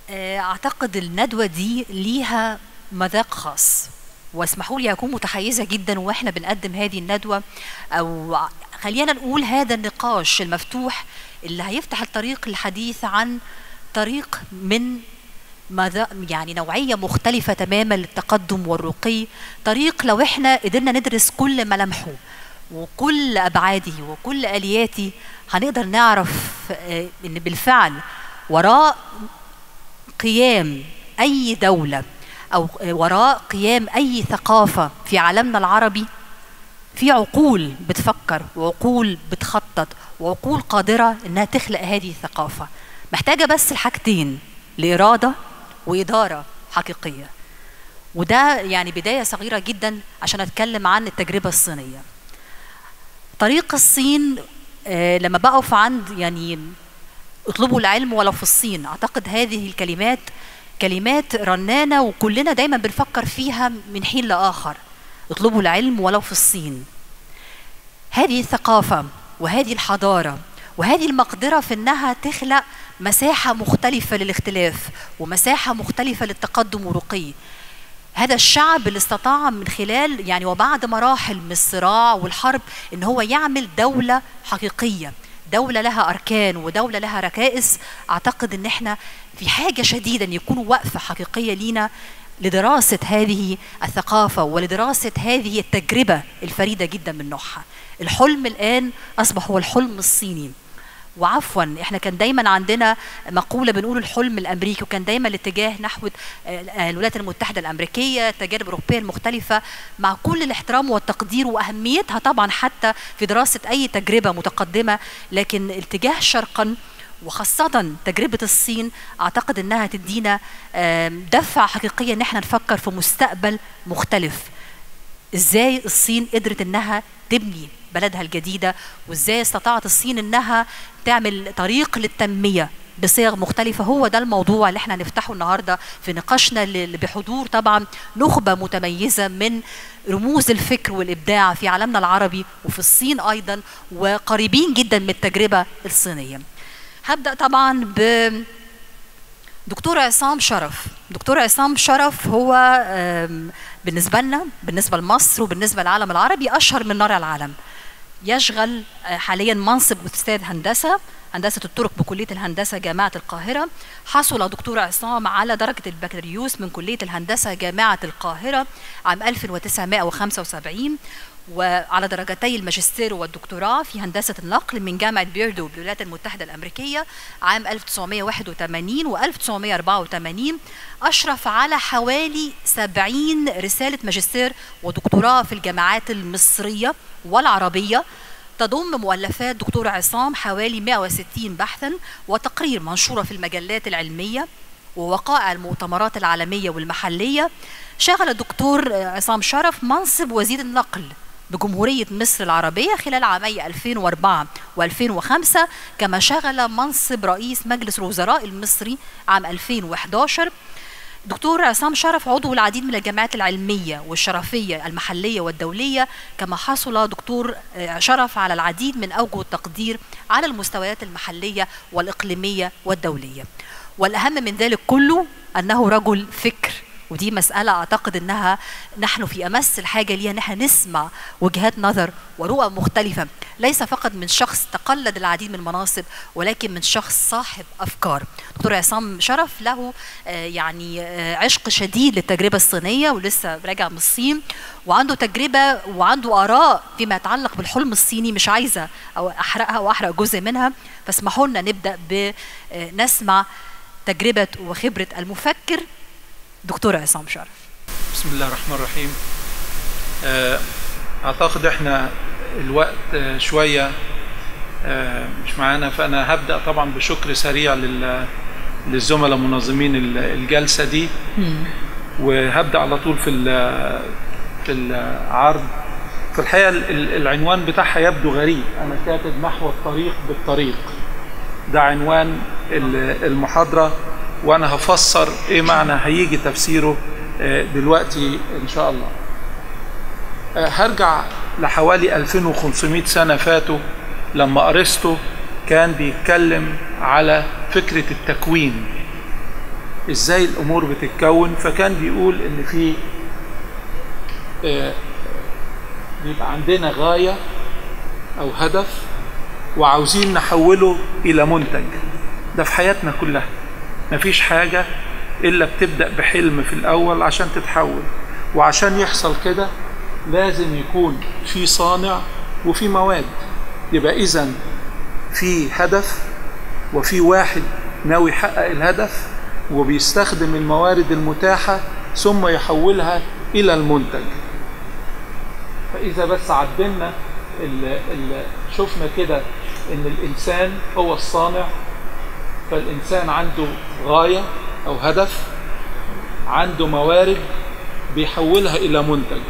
آه، اعتقد الندوه دي ليها مذاق خاص واسمحوا لي اكون متحيزه جدا واحنا بنقدم هذه الندوه او خلينا نقول هذا النقاش المفتوح اللي هيفتح الطريق للحديث عن طريق من ماذا يعني نوعيه مختلفه تماما للتقدم والرقي طريق لو احنا قدرنا ندرس كل ملامحه وكل ابعاده وكل الياته هنقدر نعرف آه، ان بالفعل وراء قيام اي دوله او وراء قيام اي ثقافه في عالمنا العربي في عقول بتفكر وعقول بتخطط وعقول قادره انها تخلق هذه الثقافه محتاجه بس الحاجتين الاراده واداره حقيقيه وده يعني بدايه صغيره جدا عشان اتكلم عن التجربه الصينيه طريق الصين آه، لما بقف عند يعني اطلبوا العلم ولو في الصين اعتقد هذه الكلمات كلمات رنانه وكلنا دايما بنفكر فيها من حين لاخر اطلبوا العلم ولو في الصين هذه الثقافه وهذه الحضاره وهذه المقدره في انها تخلق مساحه مختلفه للاختلاف ومساحه مختلفه للتقدم ورقي هذا الشعب اللي استطاع من خلال يعني وبعد مراحل من الصراع والحرب ان هو يعمل دوله حقيقيه دولة لها أركان ودولة لها ركائز أعتقد إن إحنا في حاجة شديدة أن يكون وقفة حقيقية لينا لدراسة هذه الثقافة ولدراسة هذه التجربة الفريدة جدا من نوعها الحلم الآن أصبح هو الحلم الصيني وعفوا احنا كان دايما عندنا مقوله بنقول الحلم الامريكي وكان دايما الاتجاه نحو آه، الولايات المتحده الامريكيه التجارب الاوروبيه المختلفه مع كل الاحترام والتقدير واهميتها طبعا حتى في دراسه اي تجربه متقدمه لكن الاتجاه شرقا وخاصة تجربة الصين أعتقد أنها تدينا آم، دفعة حقيقية أن احنا نفكر في مستقبل مختلف ازاي الصين قدرت انها تبني بلدها الجديده وازاي استطاعت الصين انها تعمل طريق للتنميه بصيغ مختلفة هو ده الموضوع اللي احنا هنفتحه النهاردة في نقاشنا اللي بحضور طبعا نخبة متميزة من رموز الفكر والإبداع في عالمنا العربي وفي الصين أيضا وقريبين جدا من التجربة الصينية هبدأ طبعا ب دكتور عصام شرف دكتور عصام شرف هو آم، بالنسبة لنا بالنسبة لمصر وبالنسبة للعالم العربي أشهر من نار العالم يشغل آه، حاليا منصب أستاذ هندسة هندسة الطرق بكلية الهندسة جامعة القاهرة حصل دكتور عصام على درجة البكالوريوس من كلية الهندسة جامعة القاهرة عام 1975 وعلى درجتي الماجستير والدكتوراه في هندسة النقل من جامعة بيردو بالولايات المتحدة الأمريكية عام 1981 و 1984 أشرف على حوالي 70 رسالة ماجستير ودكتوراه في الجامعات المصرية والعربية تضم مؤلفات دكتور عصام حوالي 160 بحثا وتقرير منشورة في المجلات العلمية ووقائع المؤتمرات العالمية والمحلية شغل الدكتور عصام شرف منصب وزير النقل بجمهورية مصر العربية خلال عامي 2004 و2005 كما شغل منصب رئيس مجلس الوزراء المصري عام 2011 دكتور عصام شرف عضو العديد من الجامعات العلمية والشرفية المحلية والدولية كما حصل دكتور آه، شرف على العديد من أوجه التقدير على المستويات المحلية والإقليمية والدولية والأهم من ذلك كله أنه رجل فكر ودي مسألة أعتقد أنها نحن في أمس الحاجة ليها أن احنا نسمع وجهات نظر ورؤى مختلفة ليس فقط من شخص تقلد العديد من المناصب ولكن من شخص صاحب أفكار دكتور عصام شرف له آه، يعني آه، عشق شديد للتجربة الصينية ولسه راجع من الصين وعنده تجربة وعنده آراء فيما يتعلق بالحلم الصيني مش عايزة أو أحرقها وأحرق جزء منها فاسمحوا لنا نبدأ بنسمع تجربة وخبرة المفكر دكتور عصام شرف بسم الله الرحمن الرحيم آه، اعتقد احنا الوقت آه، شويه آه، مش معانا فانا هبدا طبعا بشكر سريع لل- للزملاء منظمين ال- الجلسه دي وهبدا على طول في ال- في العرض في الحقيقه ال- ال- العنوان بتاعها يبدو غريب انا كاتب محو الطريق بالطريق ده عنوان ال- المحاضرة وأنا هفسر إيه معنى هيجي تفسيره آه، دلوقتي إن شاء الله آه، هرجع لحوالي 2500 سنة فاتوا لما أرسطو كان بيتكلم على فكرة التكوين ازاي الامور بتتكون فكان بيقول ان في آه، بيبقى عندنا غايه او هدف وعاوزين نحوله الى منتج ده في حياتنا كلها مفيش حاجه الا بتبدا بحلم في الاول عشان تتحول وعشان يحصل كده لازم يكون في صانع وفي مواد يبقى اذا في هدف وفي واحد ناوي يحقق الهدف وبيستخدم الموارد المتاحة ثم يحولها إلى المنتج فإذا بس عدلنا ال ال شفنا كده إن الإنسان هو الصانع فالإنسان عنده غاية أو هدف عنده موارد بيحولها إلى منتج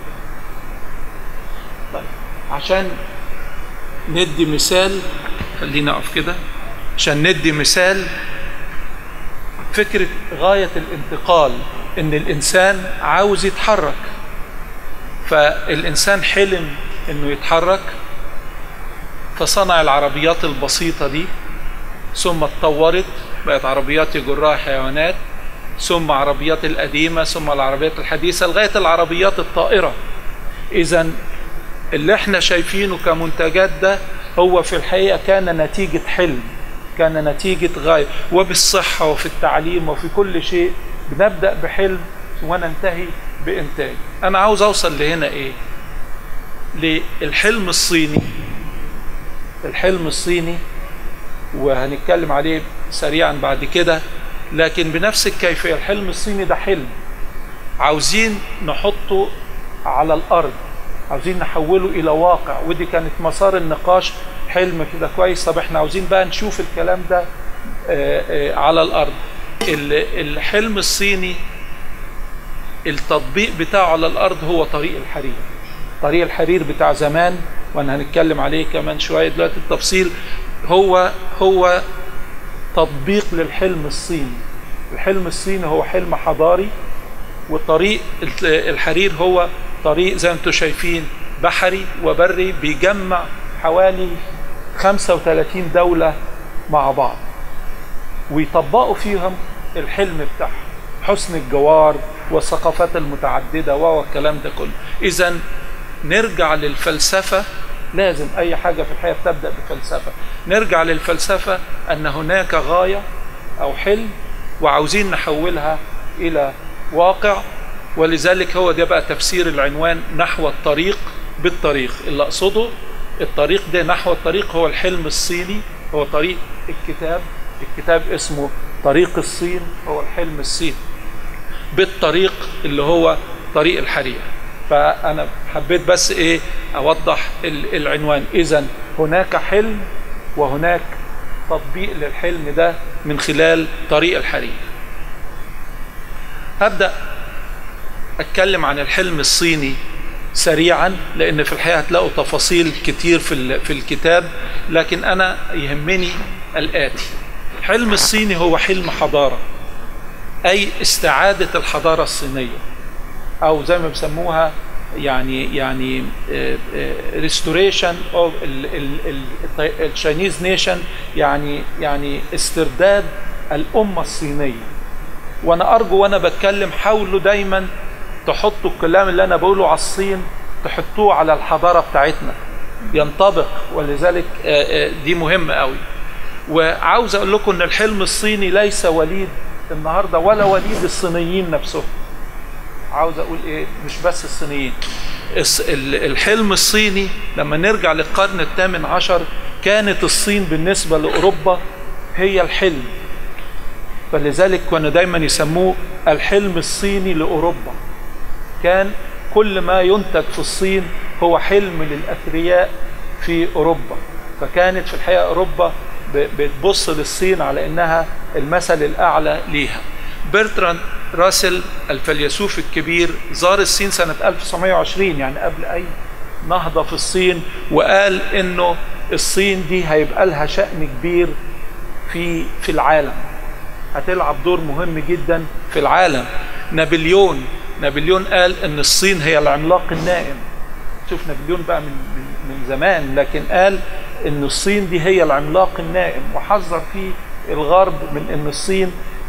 طيب عشان ندي مثال خلينا أقف كده عشان ندي مثال فكرة غاية الانتقال إن الإنسان عاوز يتحرك فالإنسان حلم إنه يتحرك فصنع العربيات البسيطة دي ثم اتطورت بقت عربيات يجرها حيوانات ثم عربيات القديمة ثم العربيات الحديثة لغاية العربيات الطائرة إذا اللي احنا شايفينه كمنتجات ده هو في الحقيقة كان نتيجة حلم كان نتيجة غاية وبالصحة وفي التعليم وفي كل شيء بنبدأ بحلم وننتهي بإنتاج أنا عاوز أوصل لهنا إيه للحلم الصيني الحلم الصيني وهنتكلم عليه سريعا بعد كده لكن بنفس الكيفية الحلم الصيني ده حلم عاوزين نحطه على الأرض عاوزين نحوله إلى واقع ودي كانت مسار النقاش حلم كده كويس طب احنا عاوزين بقى نشوف الكلام ده آآ آآ على الأرض الحلم الصيني التطبيق بتاعه على الأرض هو طريق الحرير طريق الحرير بتاع زمان وانا هنتكلم عليه كمان شوية دلوقتي التفصيل هو هو تطبيق للحلم الصيني الحلم الصيني هو حلم حضاري وطريق الحرير هو طريق زي ما انتم شايفين بحري وبري بيجمع حوالي 35 دولة مع بعض ويطبقوا فيهم الحلم بتاعهم حسن الجوار والثقافات المتعددة والكلام ده كله إذا نرجع للفلسفة لازم أي حاجة في الحياة تبدأ بفلسفة نرجع للفلسفة أن هناك غاية أو حلم وعاوزين نحولها إلى واقع ولذلك هو ده بقى تفسير العنوان نحو الطريق بالطريق اللي أقصده الطريق ده نحو الطريق هو الحلم الصيني هو طريق الكتاب الكتاب اسمه طريق الصين هو الحلم الصيني بالطريق اللي هو طريق الحرير فأنا حبيت بس إيه أوضح العنوان إذا هناك حلم وهناك تطبيق للحلم ده من خلال طريق الحرير هبدأ أتكلم عن الحلم الصيني سريعا لأن في الحقيقة هتلاقوا تفاصيل كتير في, في الكتاب لكن أنا يهمني الآتي الحلم الصيني هو حلم حضارة أي استعادة الحضارة الصينية أو زي ما بيسموها يعني يعني ريستوريشن اوف الشاينيز نيشن يعني يعني استرداد الامه الصينيه وانا ارجو وانا بتكلم حاولوا دايما تحطوا الكلام اللي انا بقوله على الصين تحطوه على الحضاره بتاعتنا ينطبق ولذلك دي مهمه قوي وعاوز اقول لكم ان الحلم الصيني ليس وليد النهارده ولا وليد الصينيين نفسهم عاوز اقول ايه مش بس الصينيين الحلم الصيني لما نرجع للقرن الثامن عشر كانت الصين بالنسبة لأوروبا هي الحلم فلذلك كانوا دايما يسموه الحلم الصيني لأوروبا كان كل ما ينتج في الصين هو حلم للأثرياء في أوروبا فكانت في الحقيقة أوروبا بتبص للصين على إنها المثل الأعلى ليها برتراند راسل الفيلسوف الكبير زار الصين سنة 1920 يعني قبل أي نهضة في الصين وقال إنه الصين دي هيبقى لها شأن كبير في في العالم هتلعب دور مهم جدا في العالم نابليون نابليون قال إن الصين هي العملاق النائم شوف نابليون بقى من من, من زمان لكن قال إن الصين دي هي العملاق النائم وحذر فيه الغرب من إن الصين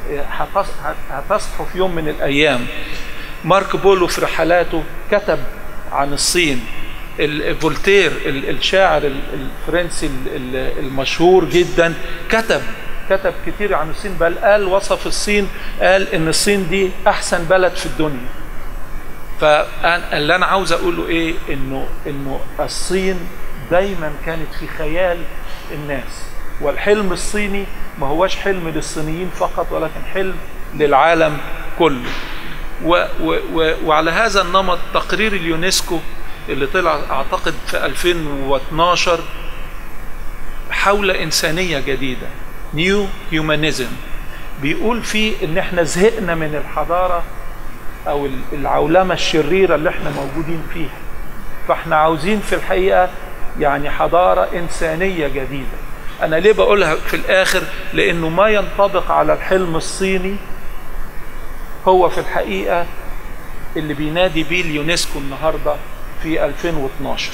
هتصحوا في يوم من الايام مارك بولو في رحلاته كتب عن الصين فولتير الشاعر الفرنسي المشهور جدا كتب كتب كتير عن الصين بل قال وصف الصين قال ان الصين دي احسن بلد في الدنيا فاللي انا عاوز اقوله ايه انه انه الصين دايما كانت في خيال الناس والحلم الصيني ما هوش حلم للصينيين فقط ولكن حلم للعالم كله و و و وعلى هذا النمط تقرير اليونسكو اللي طلع اعتقد في 2012 حول انسانيه جديده نيو هيومانيزم بيقول فيه ان احنا زهقنا من الحضاره او العولمه الشريره اللي احنا موجودين فيها فاحنا عاوزين في الحقيقه يعني حضاره انسانيه جديده انا ليه بقولها في الاخر لانه ما ينطبق على الحلم الصيني هو في الحقيقه اللي بينادي بيه اليونسكو النهارده في 2012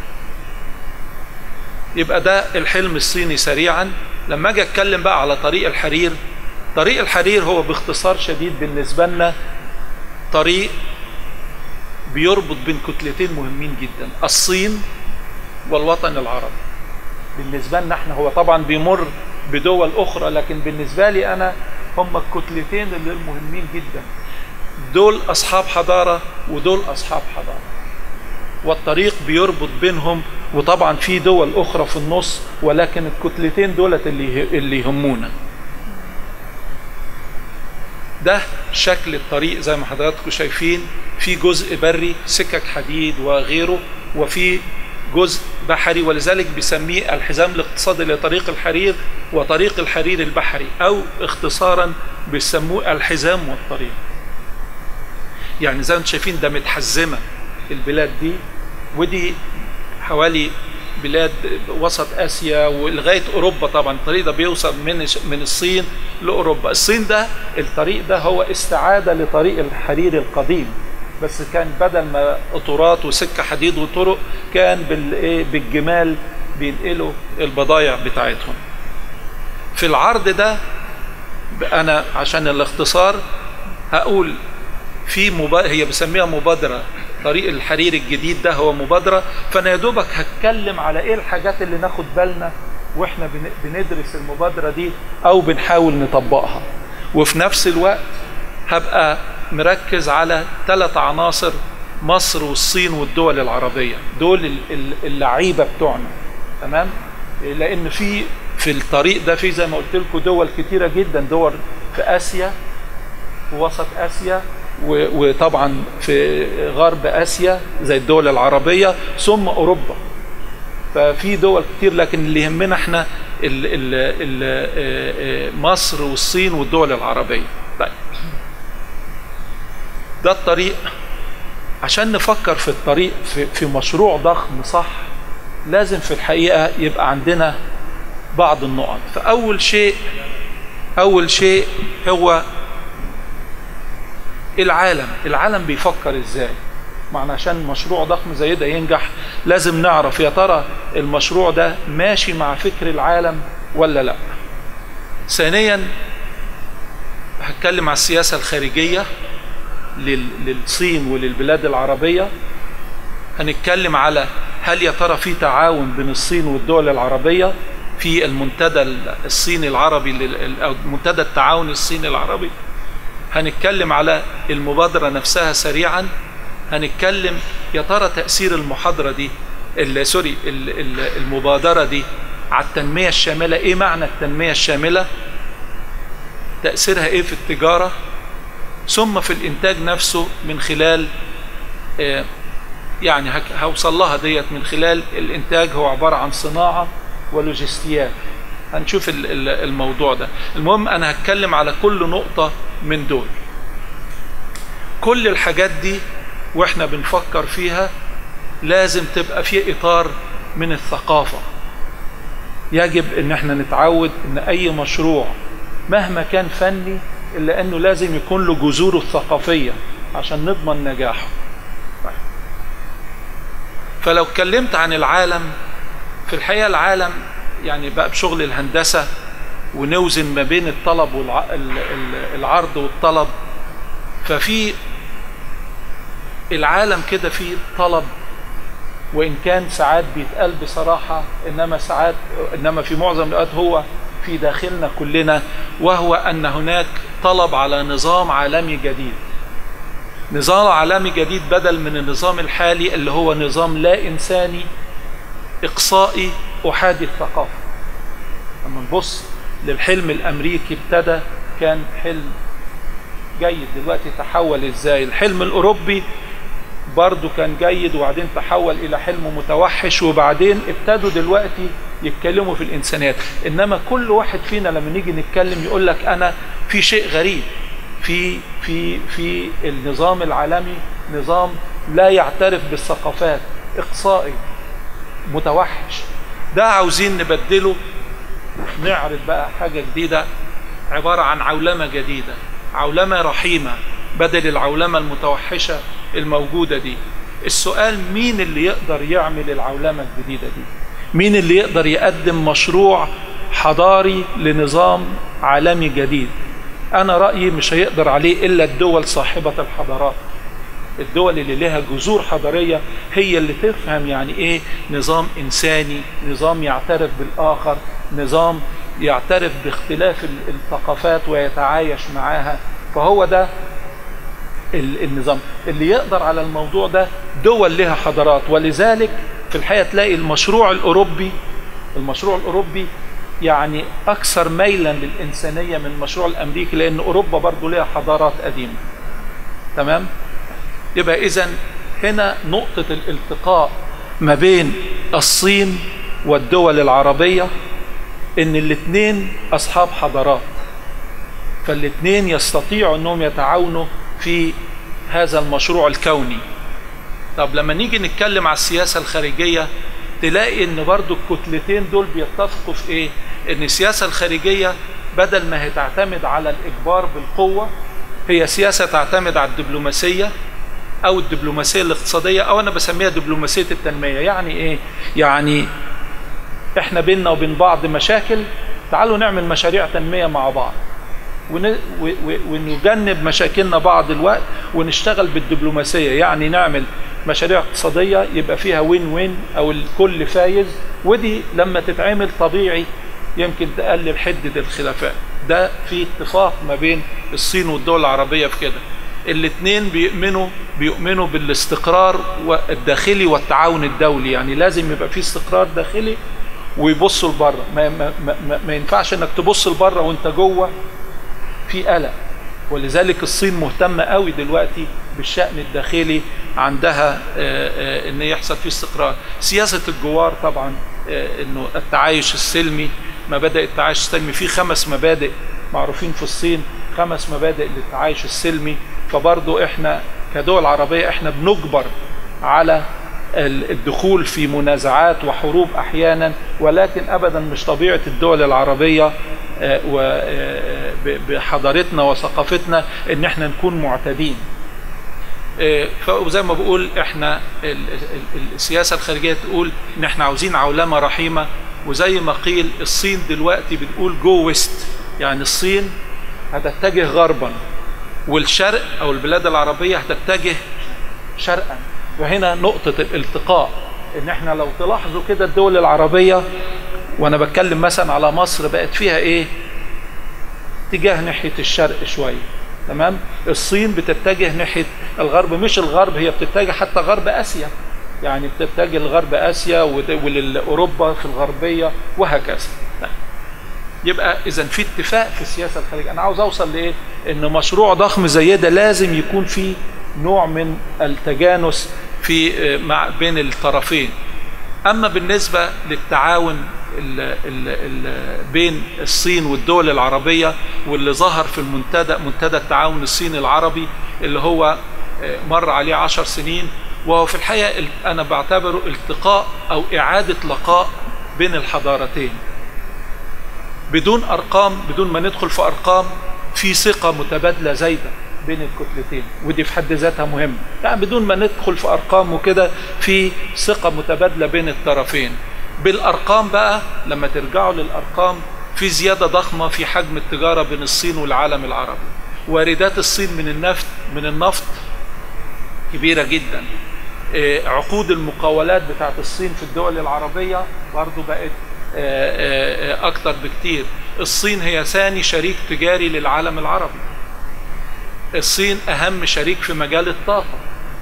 يبقى ده الحلم الصيني سريعا لما اجي اتكلم بقى على طريق الحرير طريق الحرير هو باختصار شديد بالنسبه لنا طريق بيربط بين كتلتين مهمين جدا الصين والوطن العربي بالنسبه لنا احنا هو طبعا بيمر بدول اخرى لكن بالنسبه لي انا هم الكتلتين اللي المهمين جدا دول اصحاب حضاره ودول اصحاب حضاره والطريق بيربط بينهم وطبعا في دول اخرى في النص ولكن الكتلتين دولت اللي اللي يهمونا ده شكل الطريق زي ما حضراتكم شايفين في جزء بري سكك حديد وغيره وفي جزء بحري ولذلك بيسميه الحزام الاقتصادي لطريق الحرير وطريق الحرير البحري او اختصارا بيسموه الحزام والطريق يعني زي ما انتم شايفين ده متحزمه البلاد دي ودي حوالي بلاد وسط اسيا ولغايه اوروبا طبعا الطريق ده بيوصل من من الصين لاوروبا الصين ده الطريق ده هو استعاده لطريق الحرير القديم بس كان بدل ما قطورات وسكه حديد وطرق كان بالايه بالجمال بينقلوا البضايع بتاعتهم في العرض ده انا عشان الاختصار هقول في مبا... هي بسميها مبادره طريق الحرير الجديد ده هو مبادره فانا يا دوبك هتكلم على ايه الحاجات اللي ناخد بالنا واحنا بندرس المبادره دي او بنحاول نطبقها وفي نفس الوقت هبقى مركز على ثلاث عناصر مصر والصين والدول العربيه دول اللعيبه بتوعنا تمام لان في في الطريق ده في زي ما قلت لكم دول كتيره جدا دول في اسيا في وسط اسيا وطبعا في غرب اسيا زي الدول العربيه ثم اوروبا ففي دول كتير لكن اللي يهمنا احنا ال ال ال مصر والصين والدول العربيه طيب ده الطريق عشان نفكر في الطريق في, في مشروع ضخم صح لازم في الحقيقه يبقى عندنا بعض النقط فاول شيء اول شيء هو العالم العالم بيفكر ازاي معنى عشان مشروع ضخم زي ده ينجح لازم نعرف يا ترى المشروع ده ماشي مع فكر العالم ولا لا ثانيا هتكلم على السياسة الخارجية للصين وللبلاد العربية هنتكلم على هل يا ترى في تعاون بين الصين والدول العربية في المنتدى الصيني العربي أو منتدى التعاون الصيني العربي هنتكلم على المبادرة نفسها سريعا هنتكلم يا ترى تأثير المحاضرة دي سوري المبادرة دي على التنمية الشاملة ايه معنى التنمية الشاملة تأثيرها ايه في التجارة ثم في الانتاج نفسه من خلال يعني هوصل لها ديت من خلال الانتاج هو عبارة عن صناعة ولوجستيات هنشوف الموضوع ده المهم انا هتكلم على كل نقطة من دول كل الحاجات دي واحنا بنفكر فيها لازم تبقى في اطار من الثقافة يجب ان احنا نتعود ان اي مشروع مهما كان فني الا انه لازم يكون له جذوره الثقافية عشان نضمن نجاحه فلو اتكلمت عن العالم في الحقيقة العالم يعني بقى بشغل الهندسة ونوزن ما بين الطلب والعرض والطلب ففي العالم كده فيه طلب وان كان ساعات بيتقال بصراحه انما ساعات انما في معظم الاوقات هو في داخلنا كلنا وهو ان هناك طلب على نظام عالمي جديد نظام عالمي جديد بدل من النظام الحالي اللي هو نظام لا انساني اقصائي احادي الثقافه لما نبص للحلم الامريكي ابتدى كان حلم جيد دلوقتي تحول ازاي الحلم الاوروبي برضه كان جيد وبعدين تحول الى حلم متوحش وبعدين ابتدوا دلوقتي يتكلموا في الانسانيات انما كل واحد فينا لما نيجي نتكلم يقول لك انا في شيء غريب في في في النظام العالمي نظام لا يعترف بالثقافات اقصائي متوحش ده عاوزين نبدله نعرض بقى حاجه جديده عباره عن عولمه جديده عولمه رحيمه بدل العولمه المتوحشه الموجوده دي السؤال مين اللي يقدر يعمل العولمه الجديده دي مين اللي يقدر يقدم مشروع حضاري لنظام عالمي جديد انا رايي مش هيقدر عليه الا الدول صاحبه الحضارات الدول اللي لها جذور حضاريه هي اللي تفهم يعني ايه نظام انساني نظام يعترف بالاخر نظام يعترف باختلاف الثقافات ويتعايش معاها فهو ده النظام اللي يقدر على الموضوع ده دول لها حضارات ولذلك في الحقيقه تلاقي المشروع الاوروبي المشروع الاوروبي يعني اكثر ميلا للانسانيه من المشروع الامريكي لان اوروبا برضه لها حضارات قديمه تمام يبقى اذا هنا نقطه الالتقاء ما بين الصين والدول العربيه ان الاثنين اصحاب حضارات فالاثنين يستطيعوا انهم يتعاونوا في هذا المشروع الكوني طب لما نيجي نتكلم على السياسة الخارجية تلاقي ان برضو الكتلتين دول بيتفقوا في ايه ان السياسة الخارجية بدل ما هي تعتمد على الاجبار بالقوة هي سياسة تعتمد على الدبلوماسية او الدبلوماسية الاقتصادية او انا بسميها دبلوماسية التنمية يعني ايه يعني احنا بيننا وبين بعض مشاكل تعالوا نعمل مشاريع تنمية مع بعض ونجنب مشاكلنا بعض الوقت ونشتغل بالدبلوماسيه يعني نعمل مشاريع اقتصاديه يبقى فيها وين وين او الكل فايز ودي لما تتعمل طبيعي يمكن تقلل حده الخلافات ده في اتفاق ما بين الصين والدول العربيه في كده الاثنين بيؤمنوا بيؤمنوا بالاستقرار الداخلي والتعاون الدولي يعني لازم يبقى في استقرار داخلي ويبصوا لبره ما, ما, ما, ما ينفعش انك تبص لبره وانت جوه في قلق ولذلك الصين مهتمة قوي دلوقتي بالشأن الداخلي عندها ان يحصل فيه استقرار سياسة الجوار طبعا انه التعايش السلمي مبادئ التعايش السلمي في خمس مبادئ معروفين في الصين خمس مبادئ للتعايش السلمي فبرضو احنا كدول عربية احنا بنجبر على الدخول في منازعات وحروب احيانا ولكن ابدا مش طبيعه الدول العربيه بحضارتنا وثقافتنا ان احنا نكون معتدين فزي ما بقول احنا السياسه الخارجيه تقول ان احنا عاوزين عولمه رحيمه وزي ما قيل الصين دلوقتي بتقول جو ويست يعني الصين هتتجه غربا والشرق او البلاد العربيه هتتجه شرقا وهنا نقطة الالتقاء ان احنا لو تلاحظوا كده الدول العربية وانا بتكلم مثلا على مصر بقت فيها ايه اتجاه ناحية الشرق شوية تمام الصين بتتجه ناحية الغرب مش الغرب هي بتتجه حتى غرب اسيا يعني بتتجه لغرب اسيا ولأوروبا في الغربية وهكذا يبقى اذا في اتفاق في السياسه الخارجيه انا عاوز اوصل لايه ان مشروع ضخم زي ده لازم يكون فيه نوع من التجانس في مع بين الطرفين اما بالنسبه للتعاون ال ال ال بين الصين والدول العربيه واللي ظهر في المنتدى منتدى التعاون الصيني العربي اللي هو مر عليه عشر سنين وهو في الحقيقه انا بعتبره التقاء او اعاده لقاء بين الحضارتين بدون ارقام بدون ما ندخل في ارقام في ثقه متبادله زايده بين الكتلتين ودي في حد ذاتها مهمه يعني بدون ما ندخل في ارقام وكده في ثقه متبادله بين الطرفين بالارقام بقى لما ترجعوا للارقام في زيادة ضخمة في حجم التجارة بين الصين والعالم العربي واردات الصين من النفط من النفط كبيرة جدا آه، عقود المقاولات بتاعت الصين في الدول العربية برضو بقت آه، آه، آه، أكتر بكتير الصين هي ثاني شريك تجاري للعالم العربي الصين أهم شريك في مجال الطاقة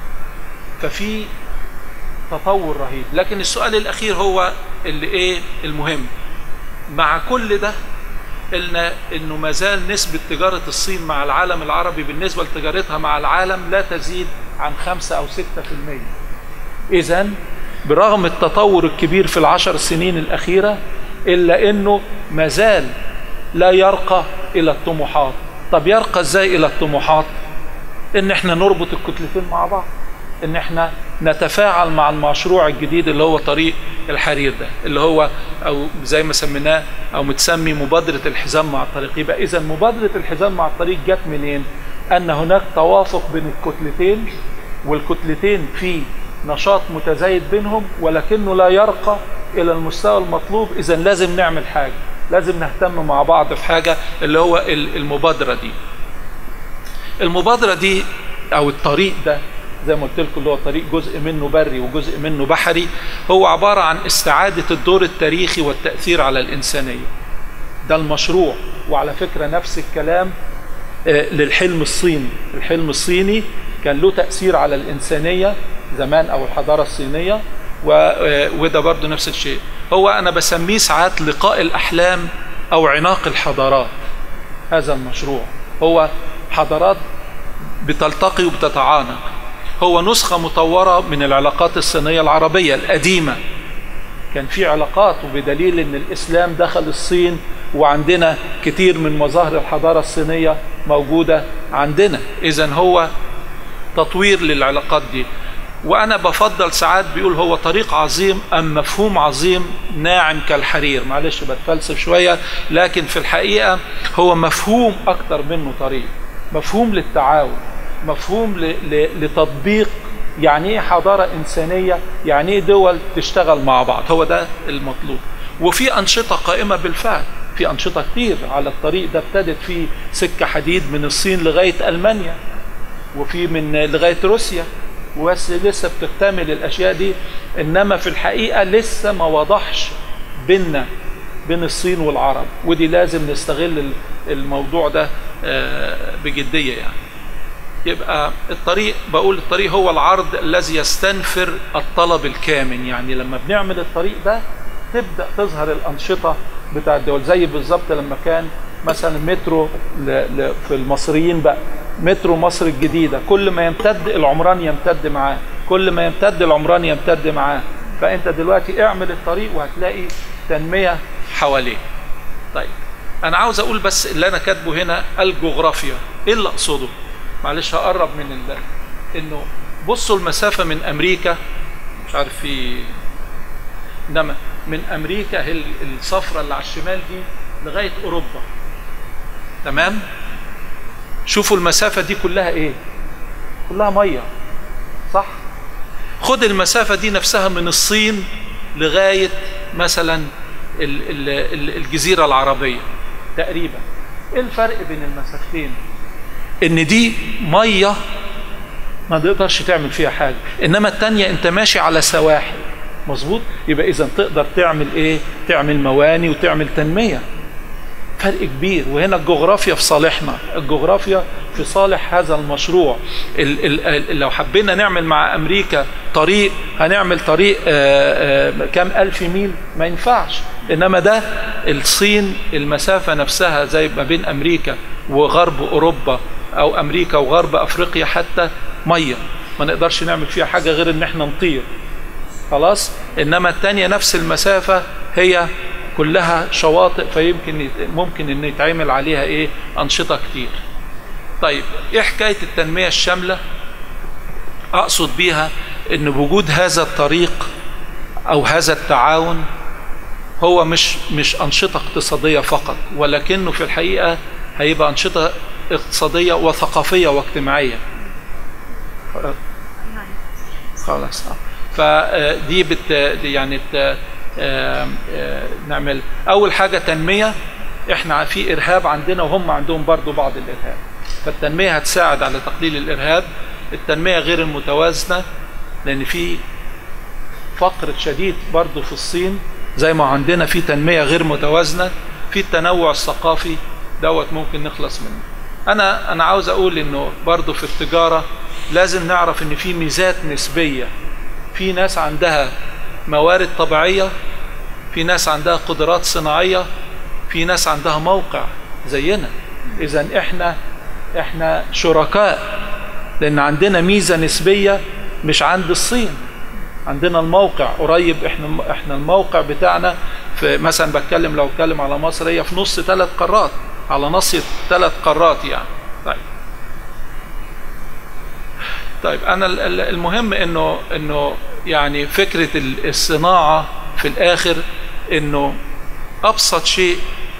ففي تطور رهيب لكن السؤال الأخير هو اللي إيه المهم مع كل ده قلنا انه ما زال نسبة تجارة الصين مع العالم العربي بالنسبة لتجارتها مع العالم لا تزيد عن خمسة أو ستة في المية إذا برغم التطور الكبير في العشر سنين الأخيرة إلا أنه ما زال لا يرقى إلى الطموحات طب يرقى إزاي إلى الطموحات إن إحنا نربط الكتلتين مع بعض إن إحنا نتفاعل مع المشروع الجديد اللي هو طريق الحرير ده اللي هو أو زي ما سميناه أو متسمي مبادرة الحزام مع الطريق يبقى إذا مبادرة الحزام مع الطريق جت منين؟ أن هناك توافق بين الكتلتين والكتلتين في نشاط متزايد بينهم ولكنه لا يرقى الى المستوى المطلوب اذا لازم نعمل حاجه لازم نهتم مع بعض في حاجه اللي هو ال- المبادره دي المبادره دي او الطريق ده زي ما قلت لكم اللي هو طريق جزء منه بري وجزء منه بحري هو عباره عن استعاده الدور التاريخي والتاثير على الانسانيه ده المشروع وعلى فكره نفس الكلام آه، للحلم الصيني الحلم الصيني كان له تأثير على الإنسانية زمان أو الحضارة الصينية و- آه، وده برضو نفس الشيء هو أنا بسميه ساعات لقاء الأحلام أو عناق الحضارات هذا المشروع هو حضارات بتلتقي وبتتعانق هو نسخة مطورة من العلاقات الصينية العربية القديمة كان في علاقات وبدليل ان الاسلام دخل الصين وعندنا كتير من مظاهر الحضاره الصينيه موجوده عندنا اذا هو تطوير للعلاقات دي وانا بفضل ساعات بيقول هو طريق عظيم ام مفهوم عظيم ناعم كالحرير معلش بتفلسف شويه لكن في الحقيقه هو مفهوم اكتر منه طريق مفهوم للتعاون مفهوم ل- ل- لتطبيق يعني ايه حضاره انسانيه يعني ايه دول تشتغل مع بعض هو ده المطلوب وفي انشطه قائمه بالفعل في انشطه كتير على الطريق ده ابتدت في سكه حديد من الصين لغايه المانيا وفي من لغايه روسيا بس لسه بتكتمل الاشياء دي انما في الحقيقه لسه ما وضحش بيننا بين الصين والعرب ودي لازم نستغل ال- الموضوع ده آه، بجديه يعني يبقى الطريق بقول الطريق هو العرض الذي يستنفر الطلب الكامن يعني لما بنعمل الطريق ده تبدا تظهر الانشطه بتاع الدول زي بالظبط لما كان مثلا مترو ل... ل... في المصريين بقى مترو مصر الجديده كل ما يمتد العمران يمتد معاه كل ما يمتد العمران يمتد معاه فانت دلوقتي اعمل الطريق وهتلاقي تنميه حواليه طيب انا عاوز اقول بس اللي انا كاتبه هنا الجغرافيا ايه اللي اقصده معلش هقرب من ال... انه بصوا المسافه من امريكا مش عارف في انما من امريكا هي الصفرة اللي على الشمال دي لغايه اوروبا تمام شوفوا المسافه دي كلها ايه كلها ميه صح خد المسافه دي نفسها من الصين لغايه مثلا ال- ال- ال- الجزيره العربيه تقريبا ايه الفرق بين المسافتين ان دي ميه ما تقدرش تعمل فيها حاجه انما التانية انت ماشي على سواحل مظبوط يبقى اذا تقدر تعمل ايه تعمل مواني وتعمل تنميه فرق كبير وهنا الجغرافيا في صالحنا الجغرافيا في صالح هذا المشروع ال ال ال لو حبينا نعمل مع امريكا طريق هنعمل طريق آآ آآ كام الف ميل ما ينفعش انما ده الصين المسافه نفسها زي ما بين امريكا وغرب اوروبا او امريكا وغرب افريقيا حتى ميه ما نقدرش نعمل فيها حاجه غير ان احنا نطير خلاص انما التانية نفس المسافة هي كلها شواطئ فيمكن يت- ممكن ان يتعمل عليها ايه انشطة كتير طيب ايه حكاية التنمية الشاملة اقصد بيها ان بوجود هذا الطريق او هذا التعاون هو مش مش انشطة اقتصادية فقط ولكنه في الحقيقة هيبقى انشطة اقتصادية وثقافية واجتماعية خلاص آه. فدي بت يعني ت- آه، آه، نعمل اول حاجه تنميه احنا في ارهاب عندنا وهم عندهم برضو بعض الارهاب فالتنميه هتساعد على تقليل الارهاب التنميه غير المتوازنه لان في فقر شديد برضو في الصين زي ما عندنا في تنميه غير متوازنه في التنوع الثقافي دوت ممكن نخلص منه انا انا عاوز اقول انه برضو في التجاره لازم نعرف ان في ميزات نسبيه في ناس عندها موارد طبيعيه في ناس عندها قدرات صناعيه في ناس عندها موقع زينا اذا احنا احنا شركاء لان عندنا ميزه نسبيه مش عند الصين عندنا الموقع قريب احنا احنا الموقع بتاعنا في مثلا بتكلم لو اتكلم على مصر هي في نص ثلاث قارات على نص ثلاث قارات يعني طيب طيب انا المهم انه انه يعني فكره الصناعه في الاخر انه ابسط شيء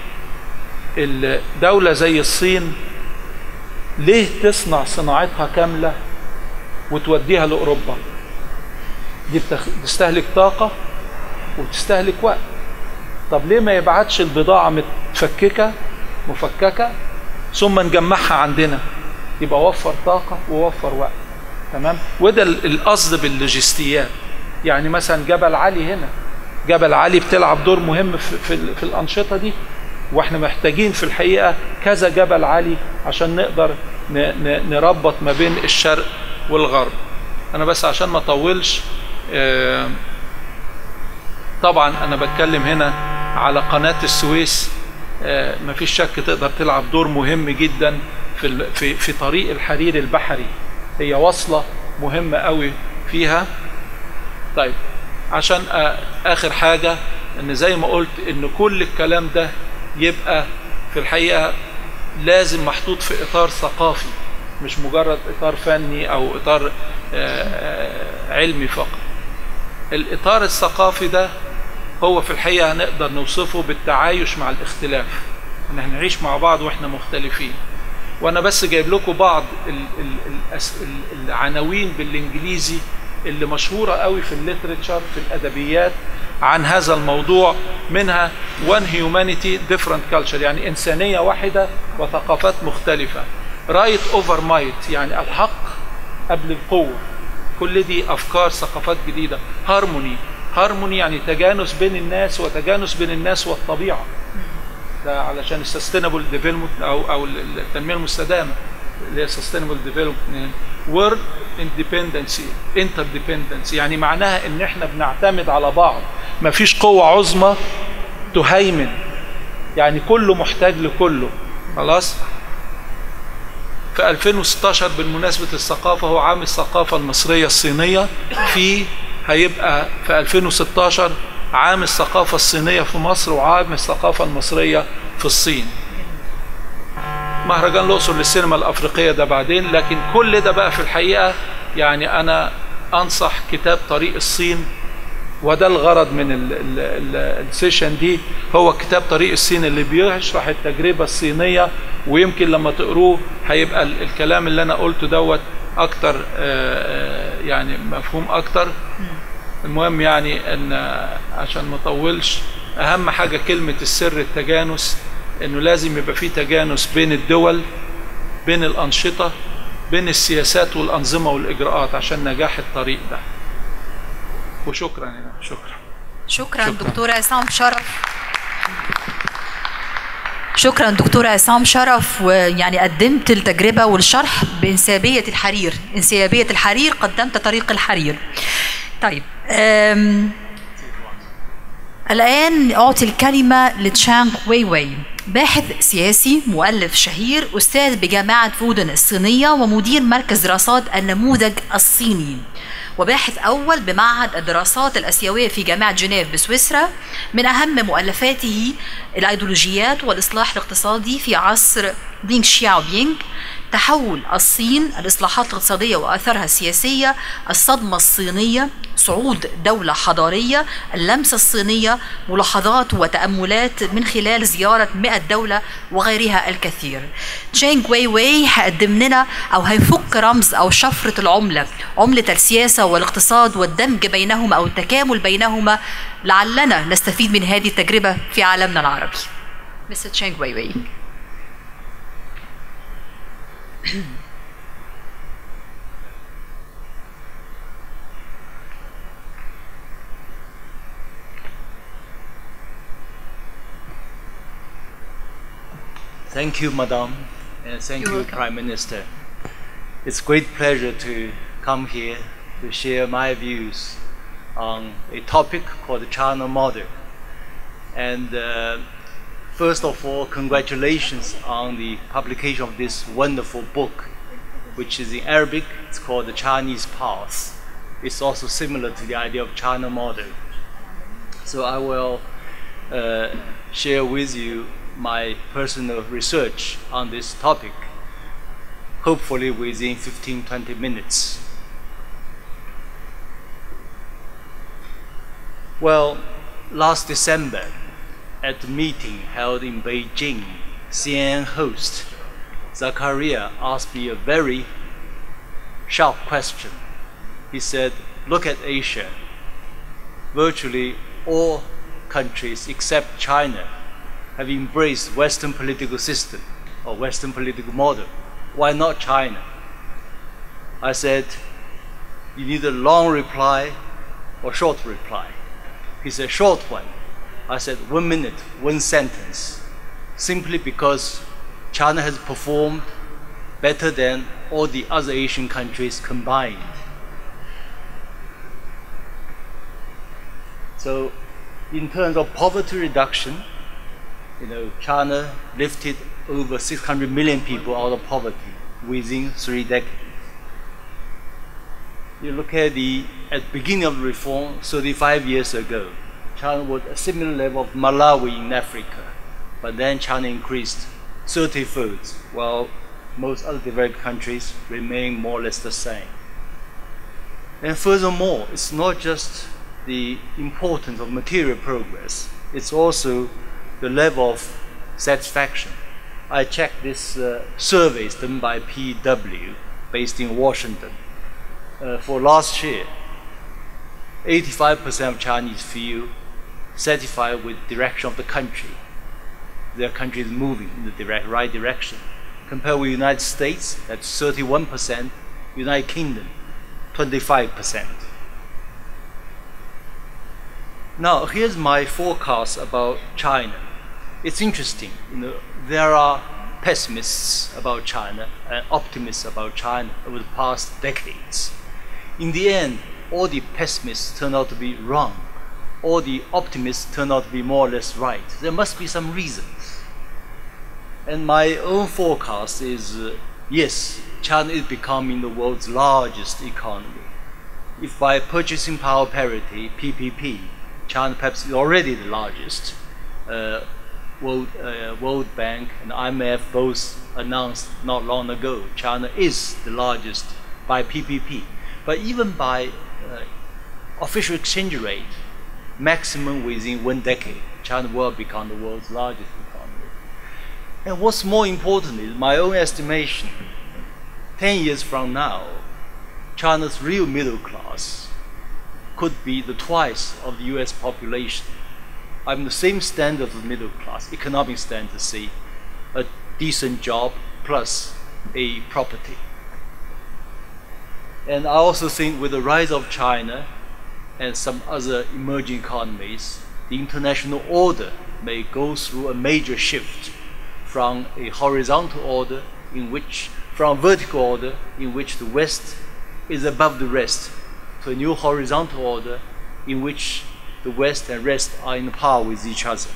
الدوله زي الصين ليه تصنع صناعتها كامله وتوديها لاوروبا دي بتستهلك طاقه وبتستهلك وقت طب ليه ما يبعتش البضاعه متفككه مفككه ثم نجمعها عندنا يبقى وفر طاقه ووفر وقت تمام وده القصد باللوجستيات يعني مثلا جبل علي هنا جبل علي بتلعب دور مهم في, في, في الانشطه دي واحنا محتاجين في الحقيقه كذا جبل عالي عشان نقدر نربط ما بين الشرق والغرب انا بس عشان ما اطولش طبعا انا بتكلم هنا على قناه السويس ما فيش شك تقدر تلعب دور مهم جدا في في في طريق الحرير البحري هي وصله مهمه قوي فيها طيب عشان اخر حاجه ان زي ما قلت ان كل الكلام ده يبقى في الحقيقه لازم محطوط في اطار ثقافي مش مجرد اطار فني او اطار علمي فقط الاطار الثقافي ده هو في الحقيقه هنقدر نوصفه بالتعايش مع الاختلاف ان احنا نعيش مع بعض واحنا مختلفين وانا بس جايب لكم بعض العناوين بالانجليزي اللي مشهوره قوي في الليترتشر في الادبيات عن هذا الموضوع منها one humanity different culture يعني إنسانية واحدة وثقافات مختلفة right over might يعني الحق قبل القوة كل دي أفكار ثقافات جديدة harmony harmony يعني تجانس بين الناس وتجانس بين الناس والطبيعة ده علشان السستينابل ديفلوبمنت أو أو التنمية المستدامة اللي هي sustainable development world independency interdependence يعني معناها ان احنا بنعتمد على بعض ما فيش قوة عظمى تهيمن يعني كله محتاج لكله خلاص في 2016 بالمناسبة الثقافة هو عام الثقافة المصرية الصينية في هيبقى في 2016 عام الثقافة الصينية في مصر وعام الثقافة المصرية في الصين مهرجان الأقصر للسينما الأفريقية ده بعدين لكن كل ده بقى في الحقيقة يعني أنا أنصح كتاب طريق الصين وده الغرض من السيشن دي هو كتاب طريق الصين اللي بيشرح التجربة الصينية ويمكن لما تقروه هيبقى الكلام اللي أنا قلته دوت أكتر يعني مفهوم أكتر المهم يعني أن عشان ما أطولش أهم حاجة كلمة السر التجانس انه لازم يبقى في تجانس بين الدول بين الانشطه بين السياسات والانظمه والاجراءات عشان نجاح الطريق ده وشكرا يعني شكرا شكرا, شكرا. دكتوره عصام شرف شكرا دكتوره عصام شرف ويعني قدمت التجربه والشرح بانسيابيه الحرير انسيابيه الحرير قدمت طريق الحرير طيب الآن أعطي الكلمة لتشانغ وي وي باحث سياسي مؤلف شهير أستاذ بجامعة فودن الصينية ومدير مركز دراسات النموذج الصيني وباحث أول بمعهد الدراسات الأسيوية في جامعة جنيف بسويسرا من أهم مؤلفاته الأيديولوجيات والإصلاح الاقتصادي في عصر دينغ شياو بينغ تحول الصين الإصلاحات الاقتصادية وآثارها السياسية الصدمة الصينية صعود دولة حضارية اللمسة الصينية ملاحظات وتأملات من خلال زيارة 100 دولة وغيرها الكثير تشينغ وي وي هيقدم لنا أو هيفك رمز أو شفرة العملة عملة السياسة والاقتصاد والدمج بينهما أو التكامل بينهما لعلنا نستفيد من هذه التجربة في عالمنا العربي Mr. Cheng Weiwei. Thank you, Madam, and thank You're you, welcome. Prime Minister. It's great pleasure to come here to share my views on a topic called the China model. And uh, first of all, congratulations on the publication of this wonderful book, which is in Arabic. It's called the Chinese Path. It's also similar to the idea of China model. So I will uh, share with you my personal research on this topic, hopefully within 15 20 minutes. Well, last December, at the meeting held in Beijing, CNN host Zakaria asked me a very sharp question. He said, Look at Asia. Virtually all countries except China have embraced Western political system or Western political model. Why not China? I said, you need a long reply or short reply. He said, short one. I said, one minute, one sentence. Simply because China has performed better than all the other Asian countries combined. So, in terms of poverty reduction, you know, China lifted over 600 million people out of poverty within three decades. You look at the at the beginning of the reform 35 years ago, China was a similar level of Malawi in Africa, but then China increased 30 folds, while most other developed countries remain more or less the same. And furthermore, it's not just the importance of material progress, it's also the level of satisfaction. I checked this uh, surveys done by PW based in Washington. Uh, for last year, 85% of Chinese feel satisfied with direction of the country. Their country is moving in the direct, right direction. Compared with United States, that's 31%, United Kingdom, 25%. Now, here's my forecast about China. It's interesting. You know, there are pessimists about China and optimists about China over the past decades. In the end, all the pessimists turn out to be wrong. All the optimists turn out to be more or less right. There must be some reasons. And my own forecast is uh, yes, China is becoming the world's largest economy. If by purchasing power parity, PPP, China perhaps is already the largest. Uh, World, uh, World Bank and IMF both announced not long ago China is the largest by PPP. But even by uh, official exchange rate, maximum within one decade, China will become the world's largest economy. And what's more important is my own estimation 10 years from now, China's real middle class could be the twice of the US population. I'm the same standard of middle class, economic standard, say, a decent job plus a property. And I also think with the rise of China and some other emerging economies, the international order may go through a major shift from a horizontal order in which, from a vertical order in which the West is above the rest, to a new horizontal order in which the West and rest are in par with each other.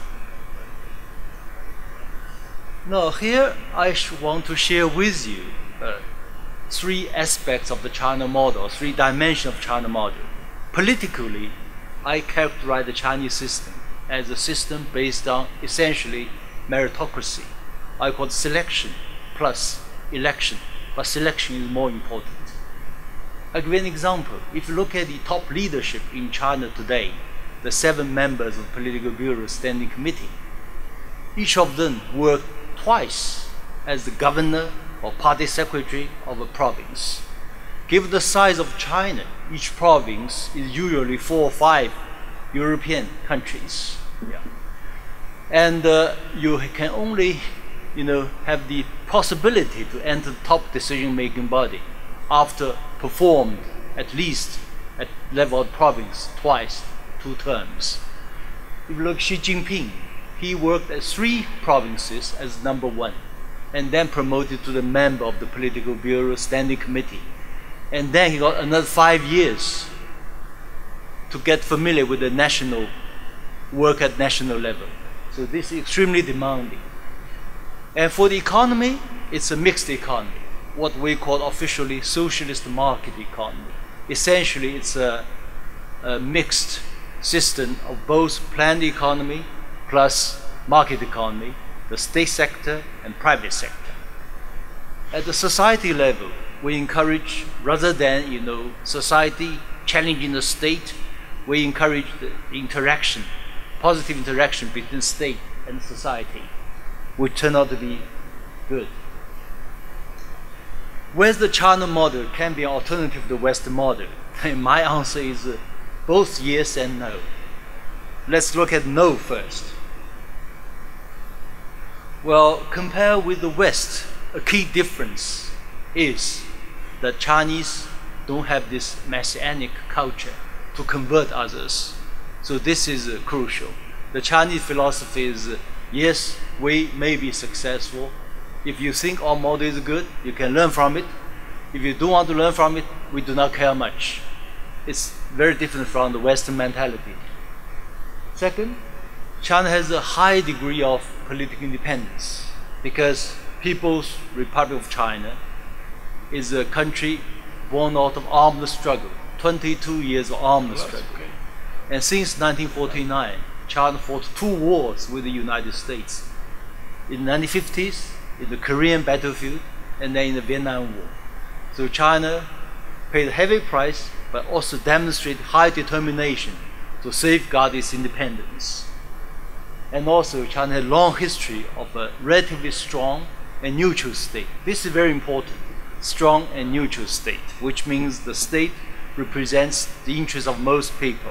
Now, here I want to share with you uh, three aspects of the China model, three dimensions of China model. Politically, I characterize the Chinese system as a system based on essentially meritocracy. I call it selection plus election, but selection is more important. I'll give you an example. If you look at the top leadership in China today, the seven members of the Political Bureau Standing Committee, each of them worked twice as the governor or party secretary of a province. Given the size of China, each province is usually four or five European countries. Yeah. and uh, you can only, you know, have the possibility to enter the top decision-making body after performed at least at level of province twice, two terms. If you look Xi Jinping, he worked at three provinces as number one, and then promoted to the member of the political bureau standing committee, and then he got another five years to get familiar with the national work at national level. So this is extremely demanding. And for the economy, it's a mixed economy, what we call officially socialist market economy. Essentially, it's a, a mixed system of both planned economy plus market economy, the state sector and private sector. At the society level, we encourage, rather than you know society challenging the state, we encourage the interaction, positive interaction between state and society, which turn out to be good. Whether the China model can be an alternative to the Western model, my answer is uh, both yes and no. Let's look at no first. Well, compared with the West, a key difference is that Chinese don't have this messianic culture to convert others. So this is uh, crucial. The Chinese philosophy is uh, yes, we may be successful. If you think our model is good, you can learn from it. If you don't want to learn from it, we do not care much. It's very different from the Western mentality. Second, China has a high degree of political independence because People's Republic of China is a country born out of armed struggle, 22 years of armed struggle. And since 1949, China fought two wars with the United States. In the 1950s, in the Korean battlefield, and then in the Vietnam War. So China paid a heavy price, but also demonstrated high determination to safeguard its independence. And also, China has a long history of a relatively strong and neutral state. This is very important. Strong and neutral state, which means the state represents the interests of most people.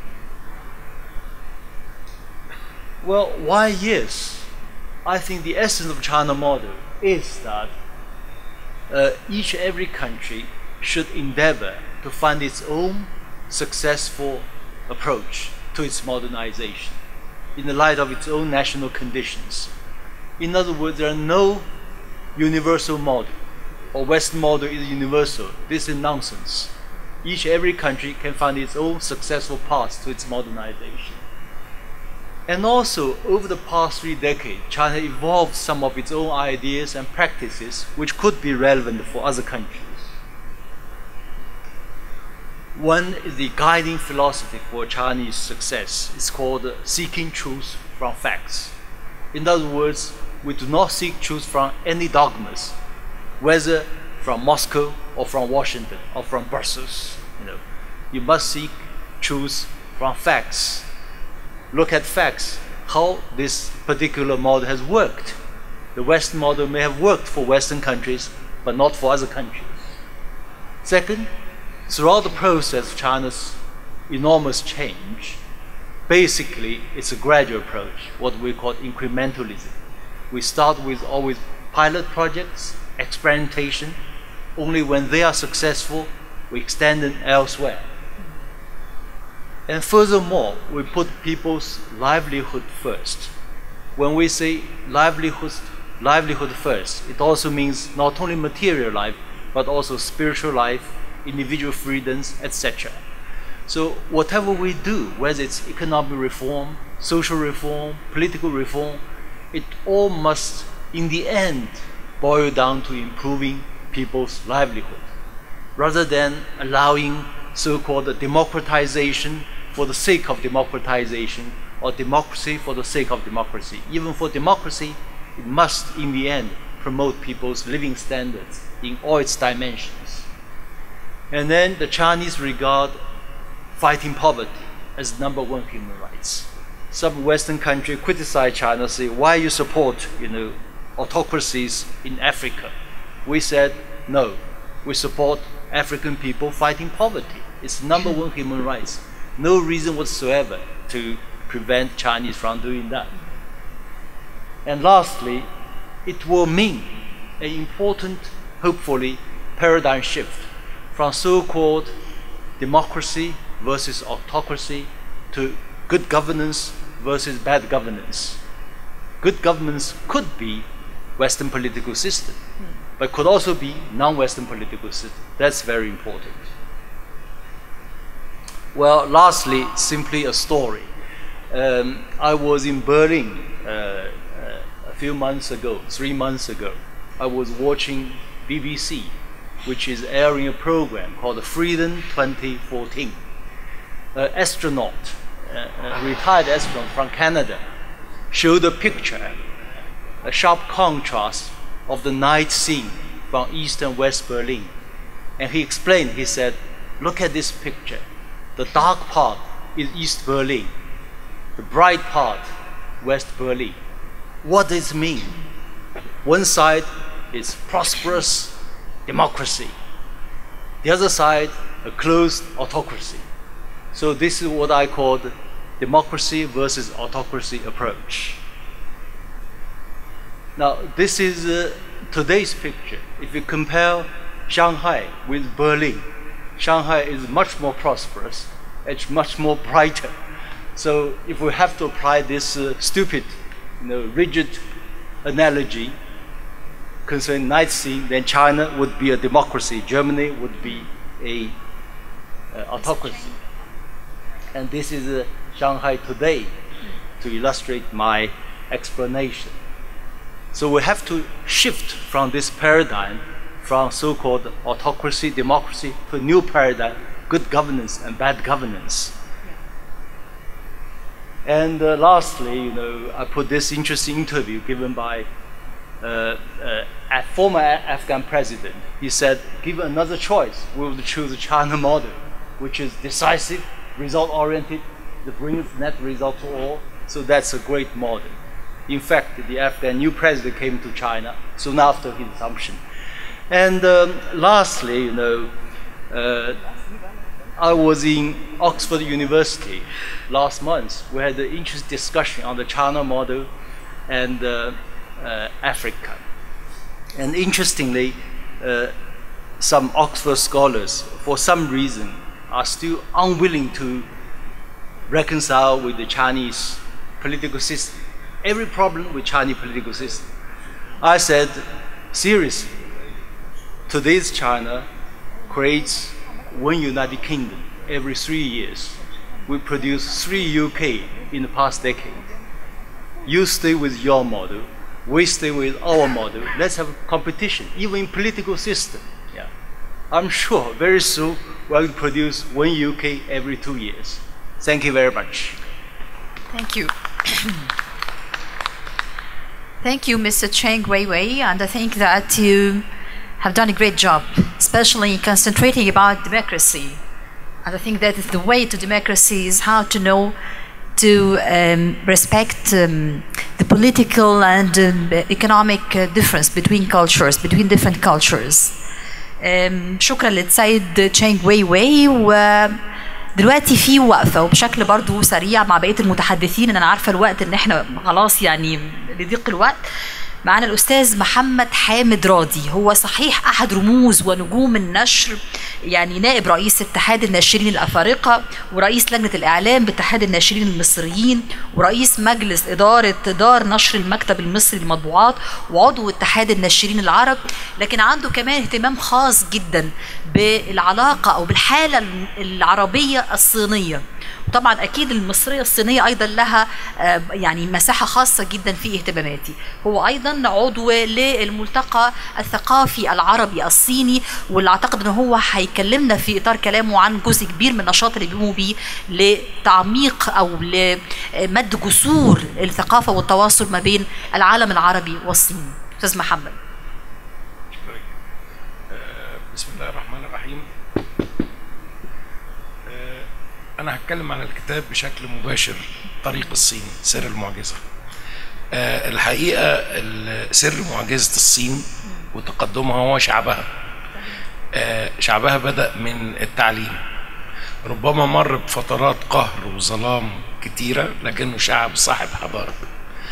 Well, why yes? I think the essence of China model is that uh, each every country should endeavor to find its own successful approach to its modernization in the light of its own national conditions. In other words, there are no universal model or Western model is universal. This is nonsense. Each every country can find its own successful path to its modernization. And also, over the past three decades, China evolved some of its own ideas and practices which could be relevant for other countries. One is the guiding philosophy for Chinese success. It's called seeking truth from facts. In other words, we do not seek truth from any dogmas, whether from Moscow or from Washington or from Brussels. You know, you must seek truth from facts. Look at facts, how this particular model has worked. The Western model may have worked for Western countries, but not for other countries. Second, throughout the process of China's enormous change, basically it's a gradual approach, what we call incrementalism. We start with always pilot projects, experimentation. Only when they are successful, we extend them elsewhere. And furthermore, we put people's livelihood first. When we say livelihood, livelihood first, it also means not only material life, but also spiritual life, individual freedoms, etc. So whatever we do, whether it's economic reform, social reform, political reform, it all must, in the end, boil down to improving people's livelihood, rather than allowing so-called democratization for the sake of democratization or democracy for the sake of democracy. Even for democracy, it must, in the end, promote people's living standards in all its dimensions. And then the Chinese regard fighting poverty as number one human rights. Some Western countries criticize China, say, why you support, you know, autocracies in Africa? We said, no, we support African people fighting poverty. It's number one human rights. No reason whatsoever to prevent Chinese from doing that. And lastly, it will mean an important, hopefully, paradigm shift from so called democracy versus autocracy to good governance versus bad governance. Good governance could be Western political system, but could also be non-Western political system. That's very important. Well, lastly, simply a story. Um, I was in Berlin uh, uh, a few months ago, three months ago. I was watching BBC, which is airing a program called Freedom 2014. An astronaut, uh, a retired astronaut from Canada, showed a picture, a sharp contrast of the night scene from East and West Berlin. And he explained, he said, look at this picture. The dark part is East Berlin. The bright part, West Berlin. What does it mean? One side is prosperous democracy. The other side, a closed autocracy. So this is what I call the democracy versus autocracy approach. Now, this is uh, today's picture. If you compare Shanghai with Berlin, Shanghai is much more prosperous, it's much more brighter. So, if we have to apply this uh, stupid, you know, rigid analogy concerning night scene, then China would be a democracy, Germany would be a uh, autocracy. And this is uh, Shanghai today to illustrate my explanation. So we have to shift from this paradigm, from so-called autocracy, democracy, to a new paradigm, good governance and bad governance. And uh, lastly, you know, I put this interesting interview given by uh, uh, a former Afghan president. He said, given another choice, we would choose the China model, which is decisive, result-oriented, that brings net result to all. So that's a great model. In fact, the Afghan new president came to China soon after his assumption. And um, lastly, you know, uh, I was in Oxford University last month. We had an interesting discussion on the China model and uh, uh, Africa. And interestingly, uh, some Oxford scholars, for some reason, are still unwilling to reconcile with the Chinese political system. Every problem with Chinese political system. I said, seriously, today's China creates one United Kingdom every three years. We produce three UK in the past decade. You stay with your model, we stay with our model. Let's have competition, even in political system. Yeah. I'm sure very soon we'll produce one UK every two years. Thank you very much. Thank you. Thank you, Mr. Cheng Weiwei, and I think that you have done a great job, especially in concentrating about democracy. And I think that is the way to democracy is how to know to um, respect um, the political and um, economic uh, difference between cultures, between different cultures. Um, شكرا للسيد تشانج واي واي ودلوقتي في وقفه وبشكل برضو سريع مع بقيه المتحدثين انا عارفه الوقت ان احنا خلاص يعني لضيق الوقت معنا الأستاذ محمد حامد راضي هو صحيح أحد رموز ونجوم النشر يعني نائب رئيس اتحاد الناشرين الأفارقة ورئيس لجنة الإعلام باتحاد الناشرين المصريين ورئيس مجلس إدارة دار نشر المكتب المصري للمطبوعات وعضو اتحاد الناشرين العرب لكن عنده كمان اهتمام خاص جدا بالعلاقة أو بالحالة العربية الصينية وطبعا اكيد المصريه الصينيه ايضا لها يعني مساحه خاصه جدا في اهتماماتي هو ايضا عضو للملتقى الثقافي العربي الصيني واللي اعتقد ان هو هيكلمنا في اطار كلامه عن جزء كبير من النشاط اللي بيقوموا بيه لتعميق او لمد جسور الثقافه والتواصل ما بين العالم العربي والصين استاذ محمد بسم الله الرحمن الرحيم أنا هتكلم عن الكتاب بشكل مباشر طريق الصين سر المعجزة أه الحقيقة سر معجزة الصين وتقدمها هو شعبها أه شعبها بدأ من التعليم ربما مر بفترات قهر وظلام كتيرة لكنه شعب صاحب حضارة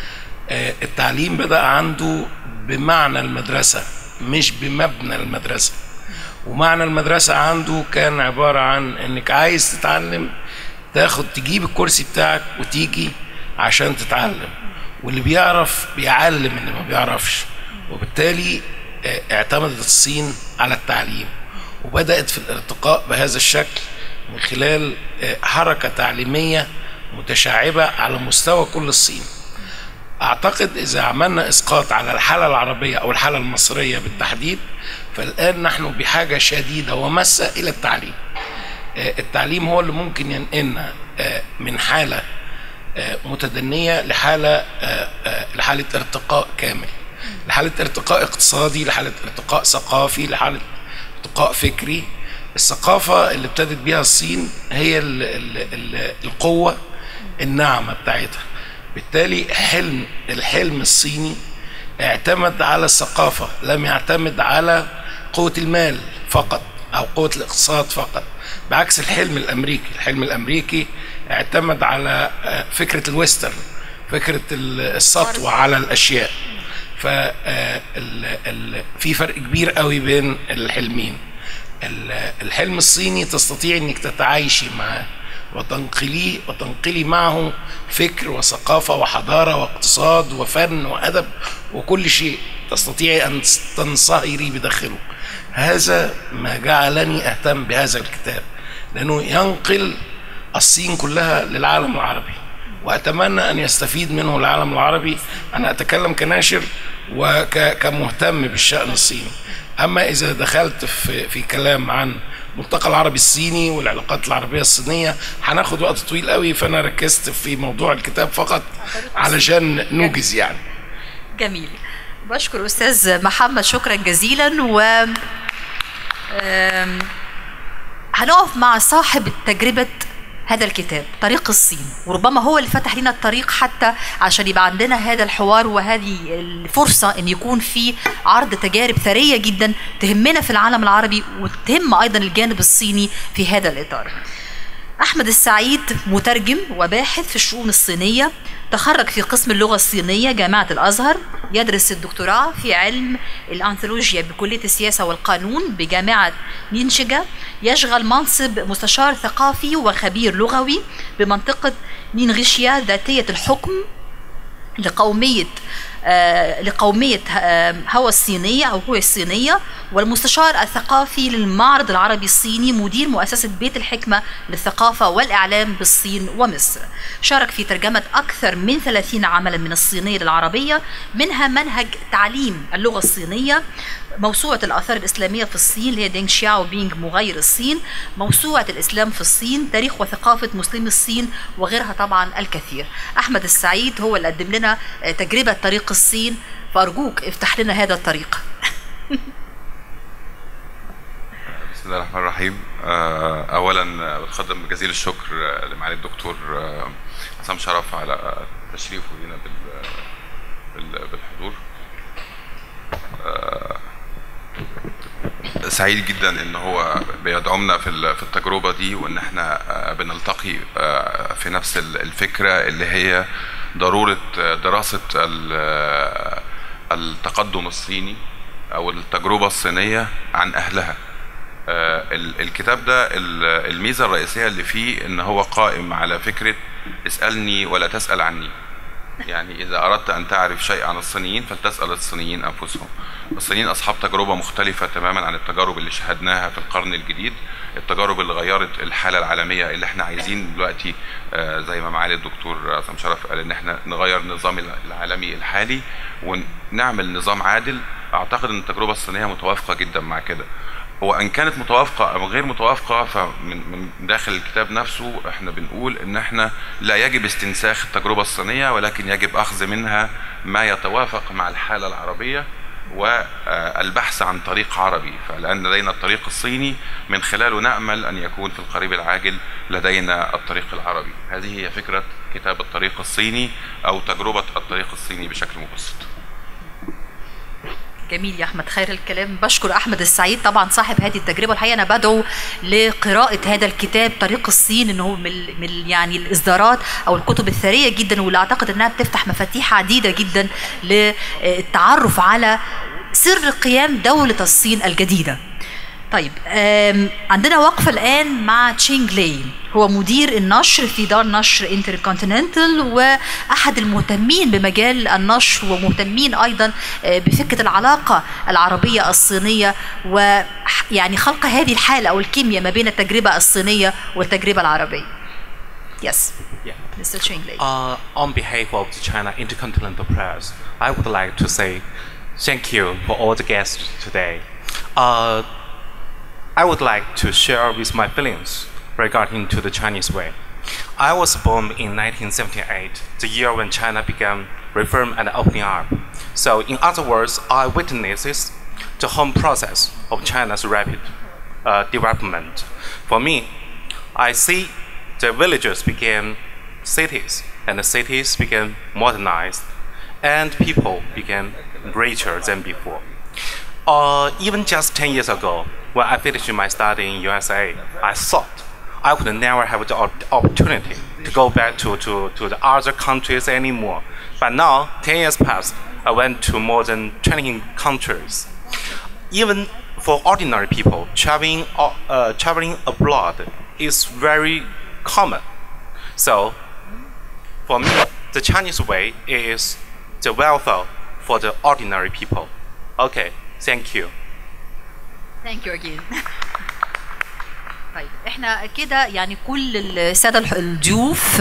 آه، التعليم بدأ عنده بمعنى المدرسة مش بمبنى المدرسة ومعنى المدرسة عنده كان عبارة عن انك عايز تتعلم تاخد تجيب الكرسي بتاعك وتيجي عشان تتعلم واللي بيعرف بيعلم اللي ما بيعرفش وبالتالي آه، اعتمدت الصين على التعليم وبدأت في الارتقاء بهذا الشكل من خلال آه، حركة تعليمية متشعبة على مستوى كل الصين اعتقد اذا عملنا اسقاط على الحاله العربيه او الحاله المصريه بالتحديد فالان نحن بحاجه شديده وماسه الى التعليم آه، التعليم هو اللي ممكن ينقلنا آه، من حاله آه، متدنيه لحاله آه، آه، لحاله ارتقاء كامل لحاله ارتقاء اقتصادي لحاله ارتقاء ثقافي لحاله ارتقاء فكري الثقافه اللي ابتدت بيها الصين هي ال ال ال القوه الناعمه بتاعتها بالتالي حلم الحلم الصيني اعتمد على الثقافة لم يعتمد على قوة المال فقط أو قوة الاقتصاد فقط بعكس الحلم الأمريكي الحلم الأمريكي اعتمد على آه، فكرة الويسترن فكرة ال- السطوة على الأشياء ف آه، ال- ال- في فرق كبير قوي بين الحلمين ال- الحلم الصيني تستطيع انك تتعايشي معاه وتنقليه وتنقلي معه فكر وثقافة وحضارة واقتصاد وفن وأدب وكل شيء تستطيعي أن تنصهري بداخله هذا ما جعلني أهتم بهذا الكتاب لأنه ينقل الصين كلها للعالم العربي وأتمنى أن يستفيد منه العالم العربي أنا أتكلم كناشر وكمهتم بالشأن الصيني أما إذا دخلت في, في كلام عن الملتقى العربي الصيني والعلاقات العربية الصينية هناخد وقت طويل قوي فأنا ركزت في موضوع الكتاب فقط علشان نوجز يعني جميل بشكر استاذ محمد شكرا جزيلا و آم، هنقف مع صاحب تجربة هذا الكتاب طريق الصين وربما هو اللي فتح لنا الطريق حتى عشان يبقى عندنا هذا الحوار وهذه الفرصة ان يكون في عرض تجارب ثرية جدا تهمنا في العالم العربي وتهم ايضا الجانب الصيني في هذا الاطار أحمد السعيد مترجم وباحث في الشؤون الصينية تخرج في قسم اللغة الصينية جامعة الأزهر يدرس الدكتوراه في علم الأنثولوجيا بكلية السياسة والقانون بجامعة نينشجا يشغل منصب مستشار ثقافي وخبير لغوي بمنطقة نينغيشيا ذاتية الحكم لقومية آه لقومية آه هوى الصينية أو هوى الصينية والمستشار الثقافي للمعرض العربي الصيني مدير مؤسسة بيت الحكمة للثقافة والإعلام بالصين ومصر شارك في ترجمة أكثر من 30 عملا من الصينية للعربية منها منهج تعليم اللغة الصينية موسوعة الآثار الإسلامية في الصين اللي هي دينغ شياو بينج مغير الصين موسوعة الإسلام في الصين تاريخ وثقافة مسلمي الصين وغيرها طبعا الكثير أحمد السعيد هو اللي قدم لنا آه، تجربة طريق الصين فأرجوك افتح لنا هذا الطريق بسم الله الرحمن الرحيم آه، اولا آه، بتقدم جزيل الشكر آه، لمعالي الدكتور آه، عصام شرف على آه، تشريفه لنا بال- بال- بالحضور آه، سعيد جدا ان هو بيدعمنا في ال- في التجربه دي وان احنا آه، بنلتقي آه، في نفس ال- الفكره اللي هي ضروره آه، دراسه ال- آه، التقدم الصيني او التجربه الصينيه عن اهلها آه، ال- الكتاب ده ال- الميزه الرئيسيه اللي فيه ان هو قائم على فكره اسالني ولا تسال عني يعني إذا أردت أن تعرف شيء عن الصينيين فلتسأل الصينيين أنفسهم الصينيين أصحاب تجربة مختلفة تماما عن التجارب اللي شاهدناها في القرن الجديد التجارب اللي غيرت الحالة العالمية اللي احنا عايزين دلوقتي آه، زي ما معالي الدكتور عصام شرف قال ان احنا نغير النظام العالمي الحالي ونعمل نظام عادل اعتقد ان التجربة الصينية متوافقة جدا مع كده هو ان كانت متوافقه او غير متوافقه فمن من داخل الكتاب نفسه احنا بنقول ان احنا لا يجب استنساخ التجربه الصينيه ولكن يجب اخذ منها ما يتوافق مع الحاله العربيه والبحث عن طريق عربي فالان لدينا الطريق الصيني من خلاله نامل ان يكون في القريب العاجل لدينا الطريق العربي هذه هي فكره كتاب الطريق الصيني او تجربه الطريق الصيني بشكل مبسط جميل يا احمد خير الكلام بشكر احمد السعيد طبعا صاحب هذه التجربه الحقيقه انا بدعو لقراءه هذا الكتاب طريق الصين انه من من يعني الاصدارات او الكتب الثريه جدا واللي اعتقد انها بتفتح مفاتيح عديده جدا للتعرف على سر قيام دوله الصين الجديده طيب عندنا وقفة الآن مع تشينغ لي هو مدير النشر في دار نشر انتركونتيننتال وأحد المهتمين بمجال النشر ومهتمين أيضا بفكرة العلاقة العربية الصينية ويعني خلق هذه الحالة أو الكيمياء ما بين التجربة الصينية والتجربة العربية. Yes. Yeah. Mr. Ching Lei. Uh, on behalf of the China Intercontinental Press, I would like to say thank you for all the guests today. Uh, I would like to share with my feelings regarding to the Chinese way. I was born in 1978, the year when China began reform and opening up. So, in other words, I witnesses the whole process of China's rapid uh, development. For me, I see the villages became cities, and the cities became modernized, and people became richer than before. Uh, even just 10 years ago, when I finished my study in USA, I thought I would never have the opportunity to go back to, to, to the other countries anymore. But now, 10 years passed, I went to more than 20 countries. Even for ordinary people, traveling, uh, traveling abroad is very common. So, for me, the Chinese way is the welfare for the ordinary people. Okay, thank you. ثانك يو اجين طيب احنا كده يعني كل الساده الضيوف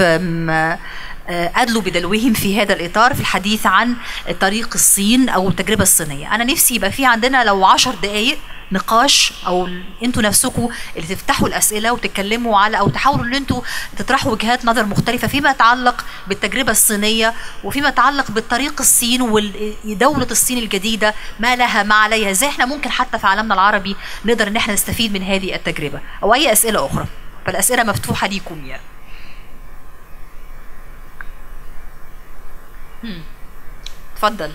أدلوا بدلوهم في هذا الإطار في الحديث عن طريق الصين أو التجربة الصينية أنا نفسي يبقى في عندنا لو عشر دقايق نقاش او انتوا نفسكم اللي تفتحوا الاسئله وتتكلموا على او تحاولوا ان انتوا تطرحوا وجهات نظر مختلفه فيما يتعلق بالتجربه الصينيه وفيما يتعلق بالطريق الصين ودوله الصين الجديده ما لها ما عليها ازاي احنا ممكن حتى في عالمنا العربي نقدر ان احنا نستفيد من هذه التجربه او اي اسئله اخرى فالاسئله مفتوحه ليكم يعني اتفضل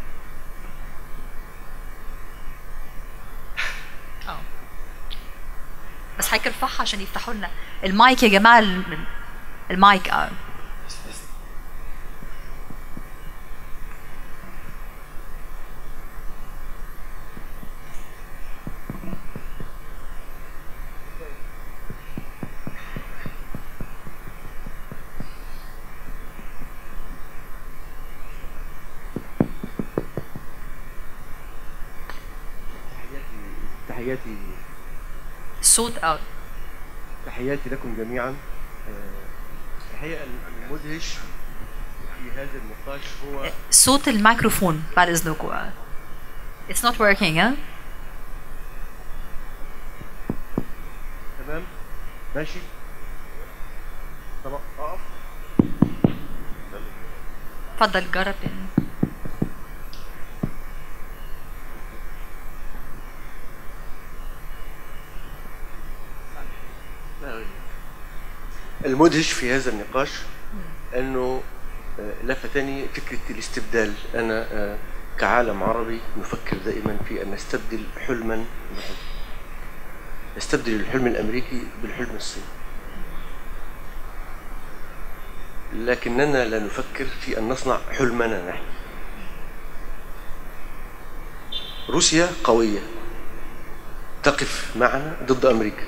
بس حضرتك ارفعها عشان يفتحوا لنا المايك يا جماعه المايك اه تحياتي الصوت اه تحياتي لكم جميعا الحقيقه المدهش في هذا النقاش هو صوت الميكروفون بعد اذنكم It's not working ها تمام ماشي طب اقف اتفضل جرب تاني المدهش في هذا النقاش انه لفتني فكره الاستبدال انا كعالم عربي نفكر دائما في ان نستبدل حلما بحلم نستبدل الحلم الامريكي بالحلم الصيني لكننا لا نفكر في ان نصنع حلمنا نحن روسيا قويه تقف معنا ضد امريكا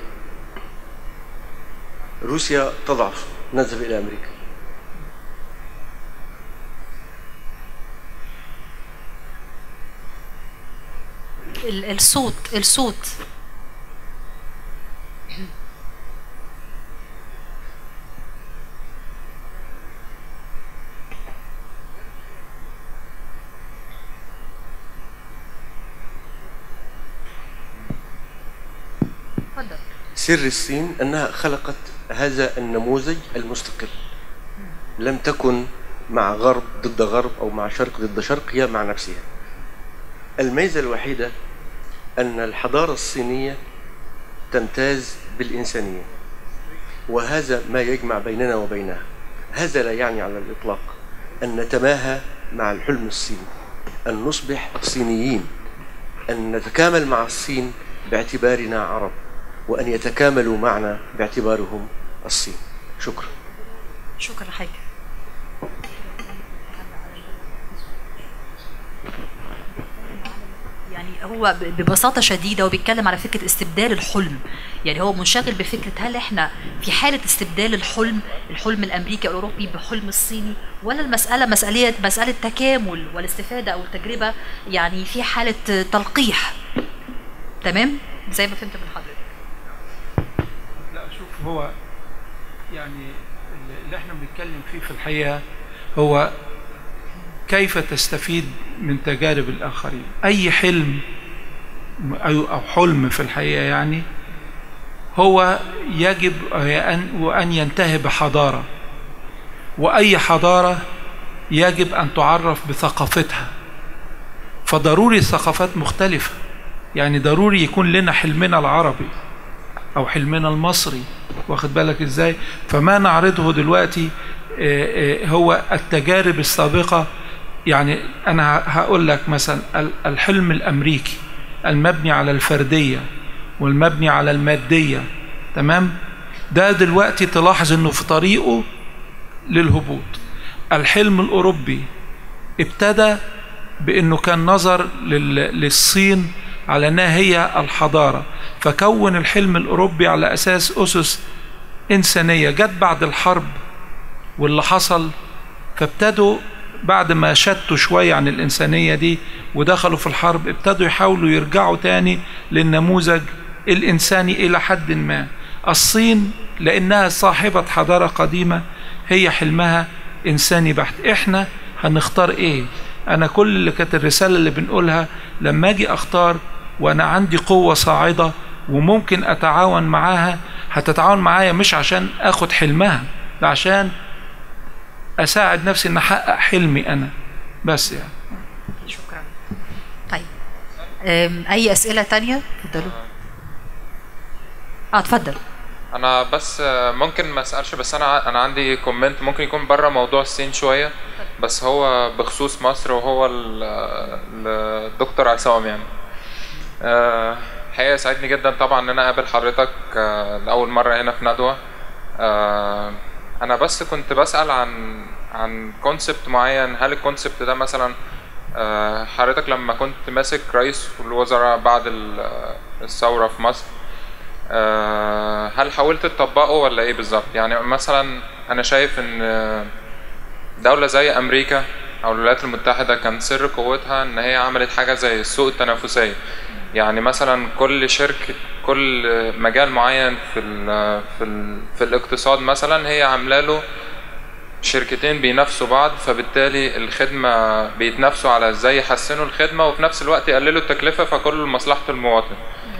روسيا تضعف نذهب إلى أمريكا الصوت الصوت سر الصين أنها خلقت هذا النموذج المستقل لم تكن مع غرب ضد غرب أو مع شرق ضد شرق هي مع نفسها الميزة الوحيدة أن الحضارة الصينية تمتاز بالإنسانية وهذا ما يجمع بيننا وبينها هذا لا يعني على الإطلاق أن نتماهى مع الحلم الصيني أن نصبح صينيين أن نتكامل مع الصين باعتبارنا عرب وأن يتكاملوا معنا باعتبارهم الصين شكرا شكرا حاجة يعني هو ب- ببساطة شديدة وبيتكلم على فكرة استبدال الحلم يعني هو منشغل بفكرة هل احنا في حالة استبدال الحلم الحلم الأمريكي أو الأوروبي بحلم الصيني ولا المسألة مسألة مسألة تكامل والاستفادة أو التجربة يعني في حالة تلقيح تمام زي ما فهمت من حضرتك لا شوف هو يعني اللي- اللي احنا بنتكلم فيه في الحقيقة هو كيف تستفيد من تجارب الآخرين أي حلم أو أو حلم في الحقيقة يعني هو يجب أن وأن ينتهي بحضارة وأي حضارة يجب أن تعرف بثقافتها فضروري الثقافات مختلفة يعني ضروري يكون لنا حلمنا العربي او حلمنا المصري واخد بالك ازاي فما نعرضه دلوقتي آه، آه، هو التجارب السابقه يعني انا ه- هقول لك مثلا ال- الحلم الامريكي المبني على الفرديه والمبني على الماديه تمام ده دلوقتي تلاحظ انه في طريقه للهبوط الحلم الاوروبي ابتدى بانه كان نظر لل- للصين على انها هي الحضاره فكون الحلم الاوروبي على اساس اسس انسانيه جت بعد الحرب واللي حصل فابتدوا بعد ما شتوا شويه عن الانسانيه دي ودخلوا في الحرب ابتدوا يحاولوا يرجعوا تاني للنموذج الانساني الى حد ما الصين لانها صاحبه حضاره قديمه هي حلمها انساني بحت احنا هنختار ايه انا كل اللي كانت الرساله اللي بنقولها لما اجي اختار وانا عندي قوه صاعده وممكن اتعاون معاها هتتعاون معايا مش عشان اخد حلمها ده عشان اساعد نفسي ان احقق حلمي انا بس يعني شكرا طيب أم، اي اسئله تانية اتفضلوا اه اتفضل انا بس آه، ممكن ما اسالش بس انا ع- انا عندي كومنت ممكن يكون بره موضوع الصين شويه بس هو بخصوص مصر وهو ال- الدكتور عصام يعني آه، الحقيقه يسعدني جدا طبعا ان انا اقابل حضرتك آه، لاول مره هنا في ندوه آه، انا بس كنت بسال عن عن كونسبت معين هل الكونسبت ده مثلا آه، حضرتك لما كنت ماسك رئيس الوزراء بعد ال- الثوره في مصر آه، هل حاولت تطبقه ولا ايه بالظبط يعني مثلا انا شايف ان دولة زي امريكا او الولايات المتحدة كان سر قوتها ان هي عملت حاجة زي السوق التنافسية يعني مثلا كل شركة كل مجال معين في ال في ال في الاقتصاد مثلا هي عامله له شركتين بينافسوا بعض فبالتالي الخدمة بيتنافسوا على ازاي يحسنوا الخدمة وفي نفس الوقت يقللوا التكلفة فكله لمصلحة المواطن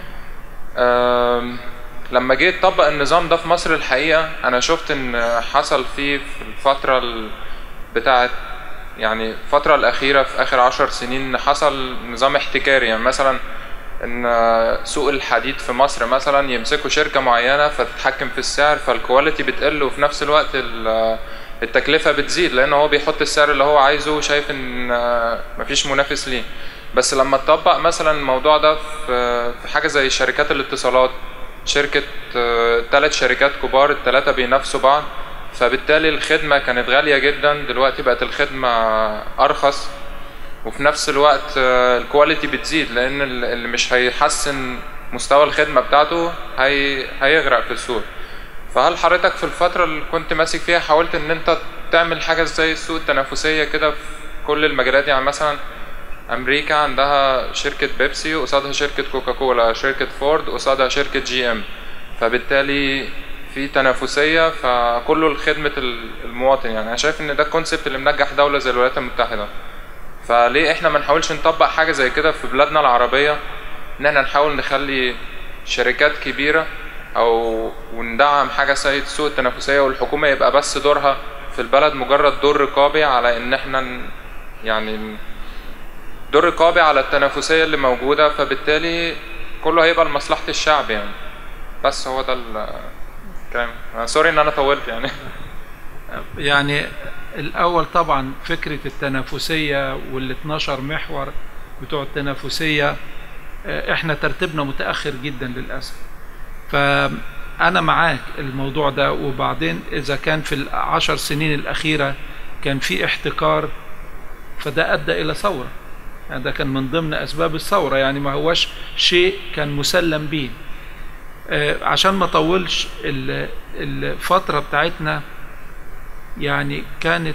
آم، لما جيت اطبق النظام ده في مصر الحقيقه انا شفت ان حصل فيه في الفتره ال- بتاعه يعني الفتره الاخيره في اخر عشر سنين حصل نظام احتكاري يعني مثلا ان سوق الحديد في مصر مثلا يمسكوا شركه معينه فتتحكم في السعر فالكواليتي بتقل وفي نفس الوقت ال- التكلفه بتزيد لان هو بيحط السعر اللي هو عايزه وشايف ان مفيش منافس ليه بس لما تطبق مثلا الموضوع ده في في حاجه زي شركات الاتصالات شركه ثلاث شركات كبار الثلاثه بينافسوا بعض فبالتالي الخدمه كانت غاليه جدا دلوقتي بقت الخدمه ارخص وفي نفس الوقت آه، الكواليتي بتزيد لان ال- اللي مش هيحسن مستوى الخدمه بتاعته هي هيغرق في السوق فهل حضرتك في الفتره اللي كنت ماسك فيها حاولت ان انت تعمل حاجه زي السوق التنافسيه كده في كل المجالات يعني مثلا امريكا عندها شركه بيبسي وقصادها شركه كوكاكولا شركه فورد وقصادها شركه جي ام فبالتالي في تنافسيه فكله لخدمه ال- المواطن يعني انا شايف ان ده الكونسيبت اللي منجح دوله زي الولايات المتحده فليه احنا ما نحاولش نطبق حاجه زي كده في بلادنا العربيه ان احنا نحاول نخلي شركات كبيره او وندعم حاجه زي السوق التنافسيه والحكومه يبقى بس دورها في البلد مجرد دور رقابي على ان احنا ن- يعني ن- دور رقابي على التنافسيه اللي موجوده فبالتالي كله هيبقى لمصلحه الشعب يعني بس هو ده ال- الكلام أنا سوري ان انا طولت يعني يعني الأول طبعا فكرة التنافسية وال 12 محور بتوع التنافسية آه، احنا ترتيبنا متاخر جدا للاسف فانا معاك الموضوع ده وبعدين اذا كان في العشر سنين الاخيره كان في احتكار فده ادى الى ثوره يعني ده كان من ضمن اسباب الثوره يعني ما هوش شيء كان مسلم به آه، عشان ما اطولش ال- الفتره بتاعتنا يعني كانت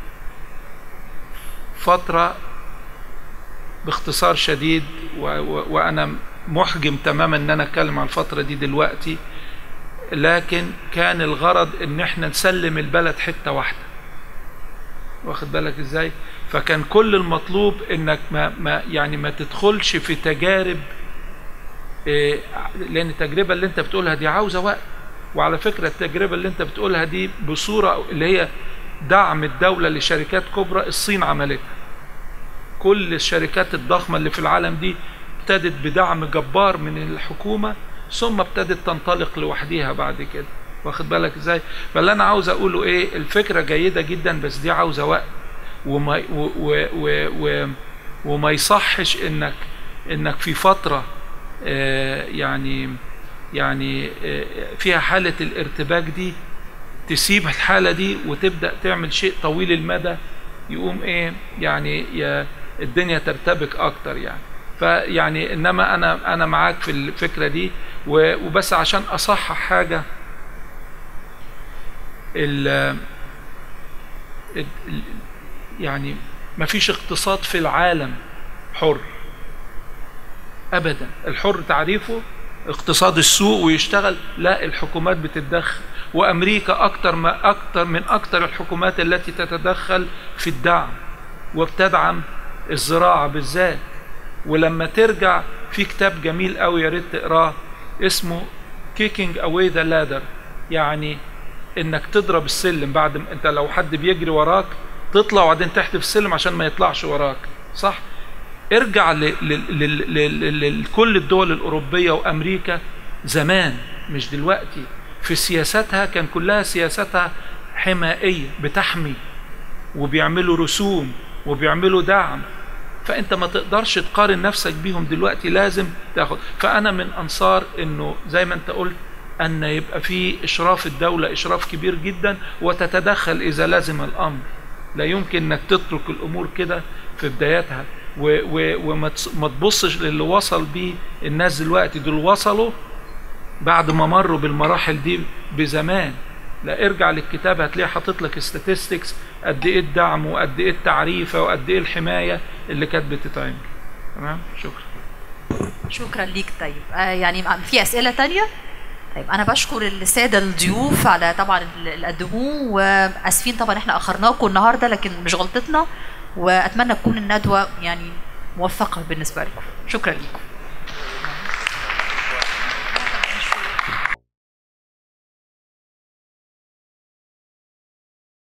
فتره باختصار شديد و و وانا محجم تماما ان انا اتكلم عن الفتره دي دلوقتي لكن كان الغرض ان احنا نسلم البلد حته واحده واخد بالك ازاي فكان كل المطلوب انك ما, ما يعني ما تدخلش في تجارب إيه، لان التجربه اللي انت بتقولها دي عاوزه وقت وعلى فكره التجربه اللي انت بتقولها دي بصوره اللي هي دعم الدوله لشركات كبرى الصين عملتها كل الشركات الضخمه اللي في العالم دي ابتدت بدعم جبار من الحكومه ثم ابتدت تنطلق لوحديها بعد كده واخد بالك ازاي فاللي انا عاوز اقوله ايه الفكره جيده جدا بس دي عاوزه وقت وما و و و و وما يصحش انك انك في فتره آه، يعني يعني آه، فيها حاله الارتباك دي تسيب الحاله دي وتبدا تعمل شيء طويل المدى يقوم ايه يعني يا الدنيا ترتبك اكتر يعني فيعني انما انا انا معاك في الفكره دي و- وبس عشان اصحح حاجه ال ال- ال- يعني ما فيش اقتصاد في العالم حر ابدا الحر تعريفه اقتصاد السوق ويشتغل لا الحكومات بتتدخل وامريكا اكتر ما اكتر من اكتر الحكومات التي تتدخل في الدعم وبتدعم الزراعه بالذات ولما ترجع في كتاب جميل قوي يا ريت تقراه اسمه كيكينج اواي ذا لادر يعني انك تضرب السلم بعد ما انت لو حد بيجري وراك تطلع وبعدين تحدف السلم عشان ما يطلعش وراك صح ارجع ل- ل- ل- ل- ل- لكل الدول الأوروبية وأمريكا زمان مش دلوقتي في سياساتها كان كلها سياساتها حمائية بتحمي وبيعملوا رسوم وبيعملوا دعم فانت ما تقدرش تقارن نفسك بيهم دلوقتي لازم تاخد فانا من انصار انه زي ما انت قلت ان يبقى في اشراف الدوله اشراف كبير جدا وتتدخل اذا لزم الامر لا يمكن انك تترك الامور كده في بداياتها و- و- وما تس- ما تبصش للي وصل بيه الناس دلوقتي دول وصلوا بعد ما مروا بالمراحل دي بزمان لا ارجع للكتاب هتلاقيه حاطط لك statistics قد ايه الدعم وقد ايه التعريفه وقد ايه الحمايه اللي كانت بتتعمل تمام شكرا شكرا ليك طيب آه يعني في اسئله تانية طيب انا بشكر الساده الضيوف على طبعا اللي قدموه واسفين طبعا احنا اخرناكم النهارده لكن مش غلطتنا واتمنى تكون الندوه يعني موفقه بالنسبه لكم شكرا لكم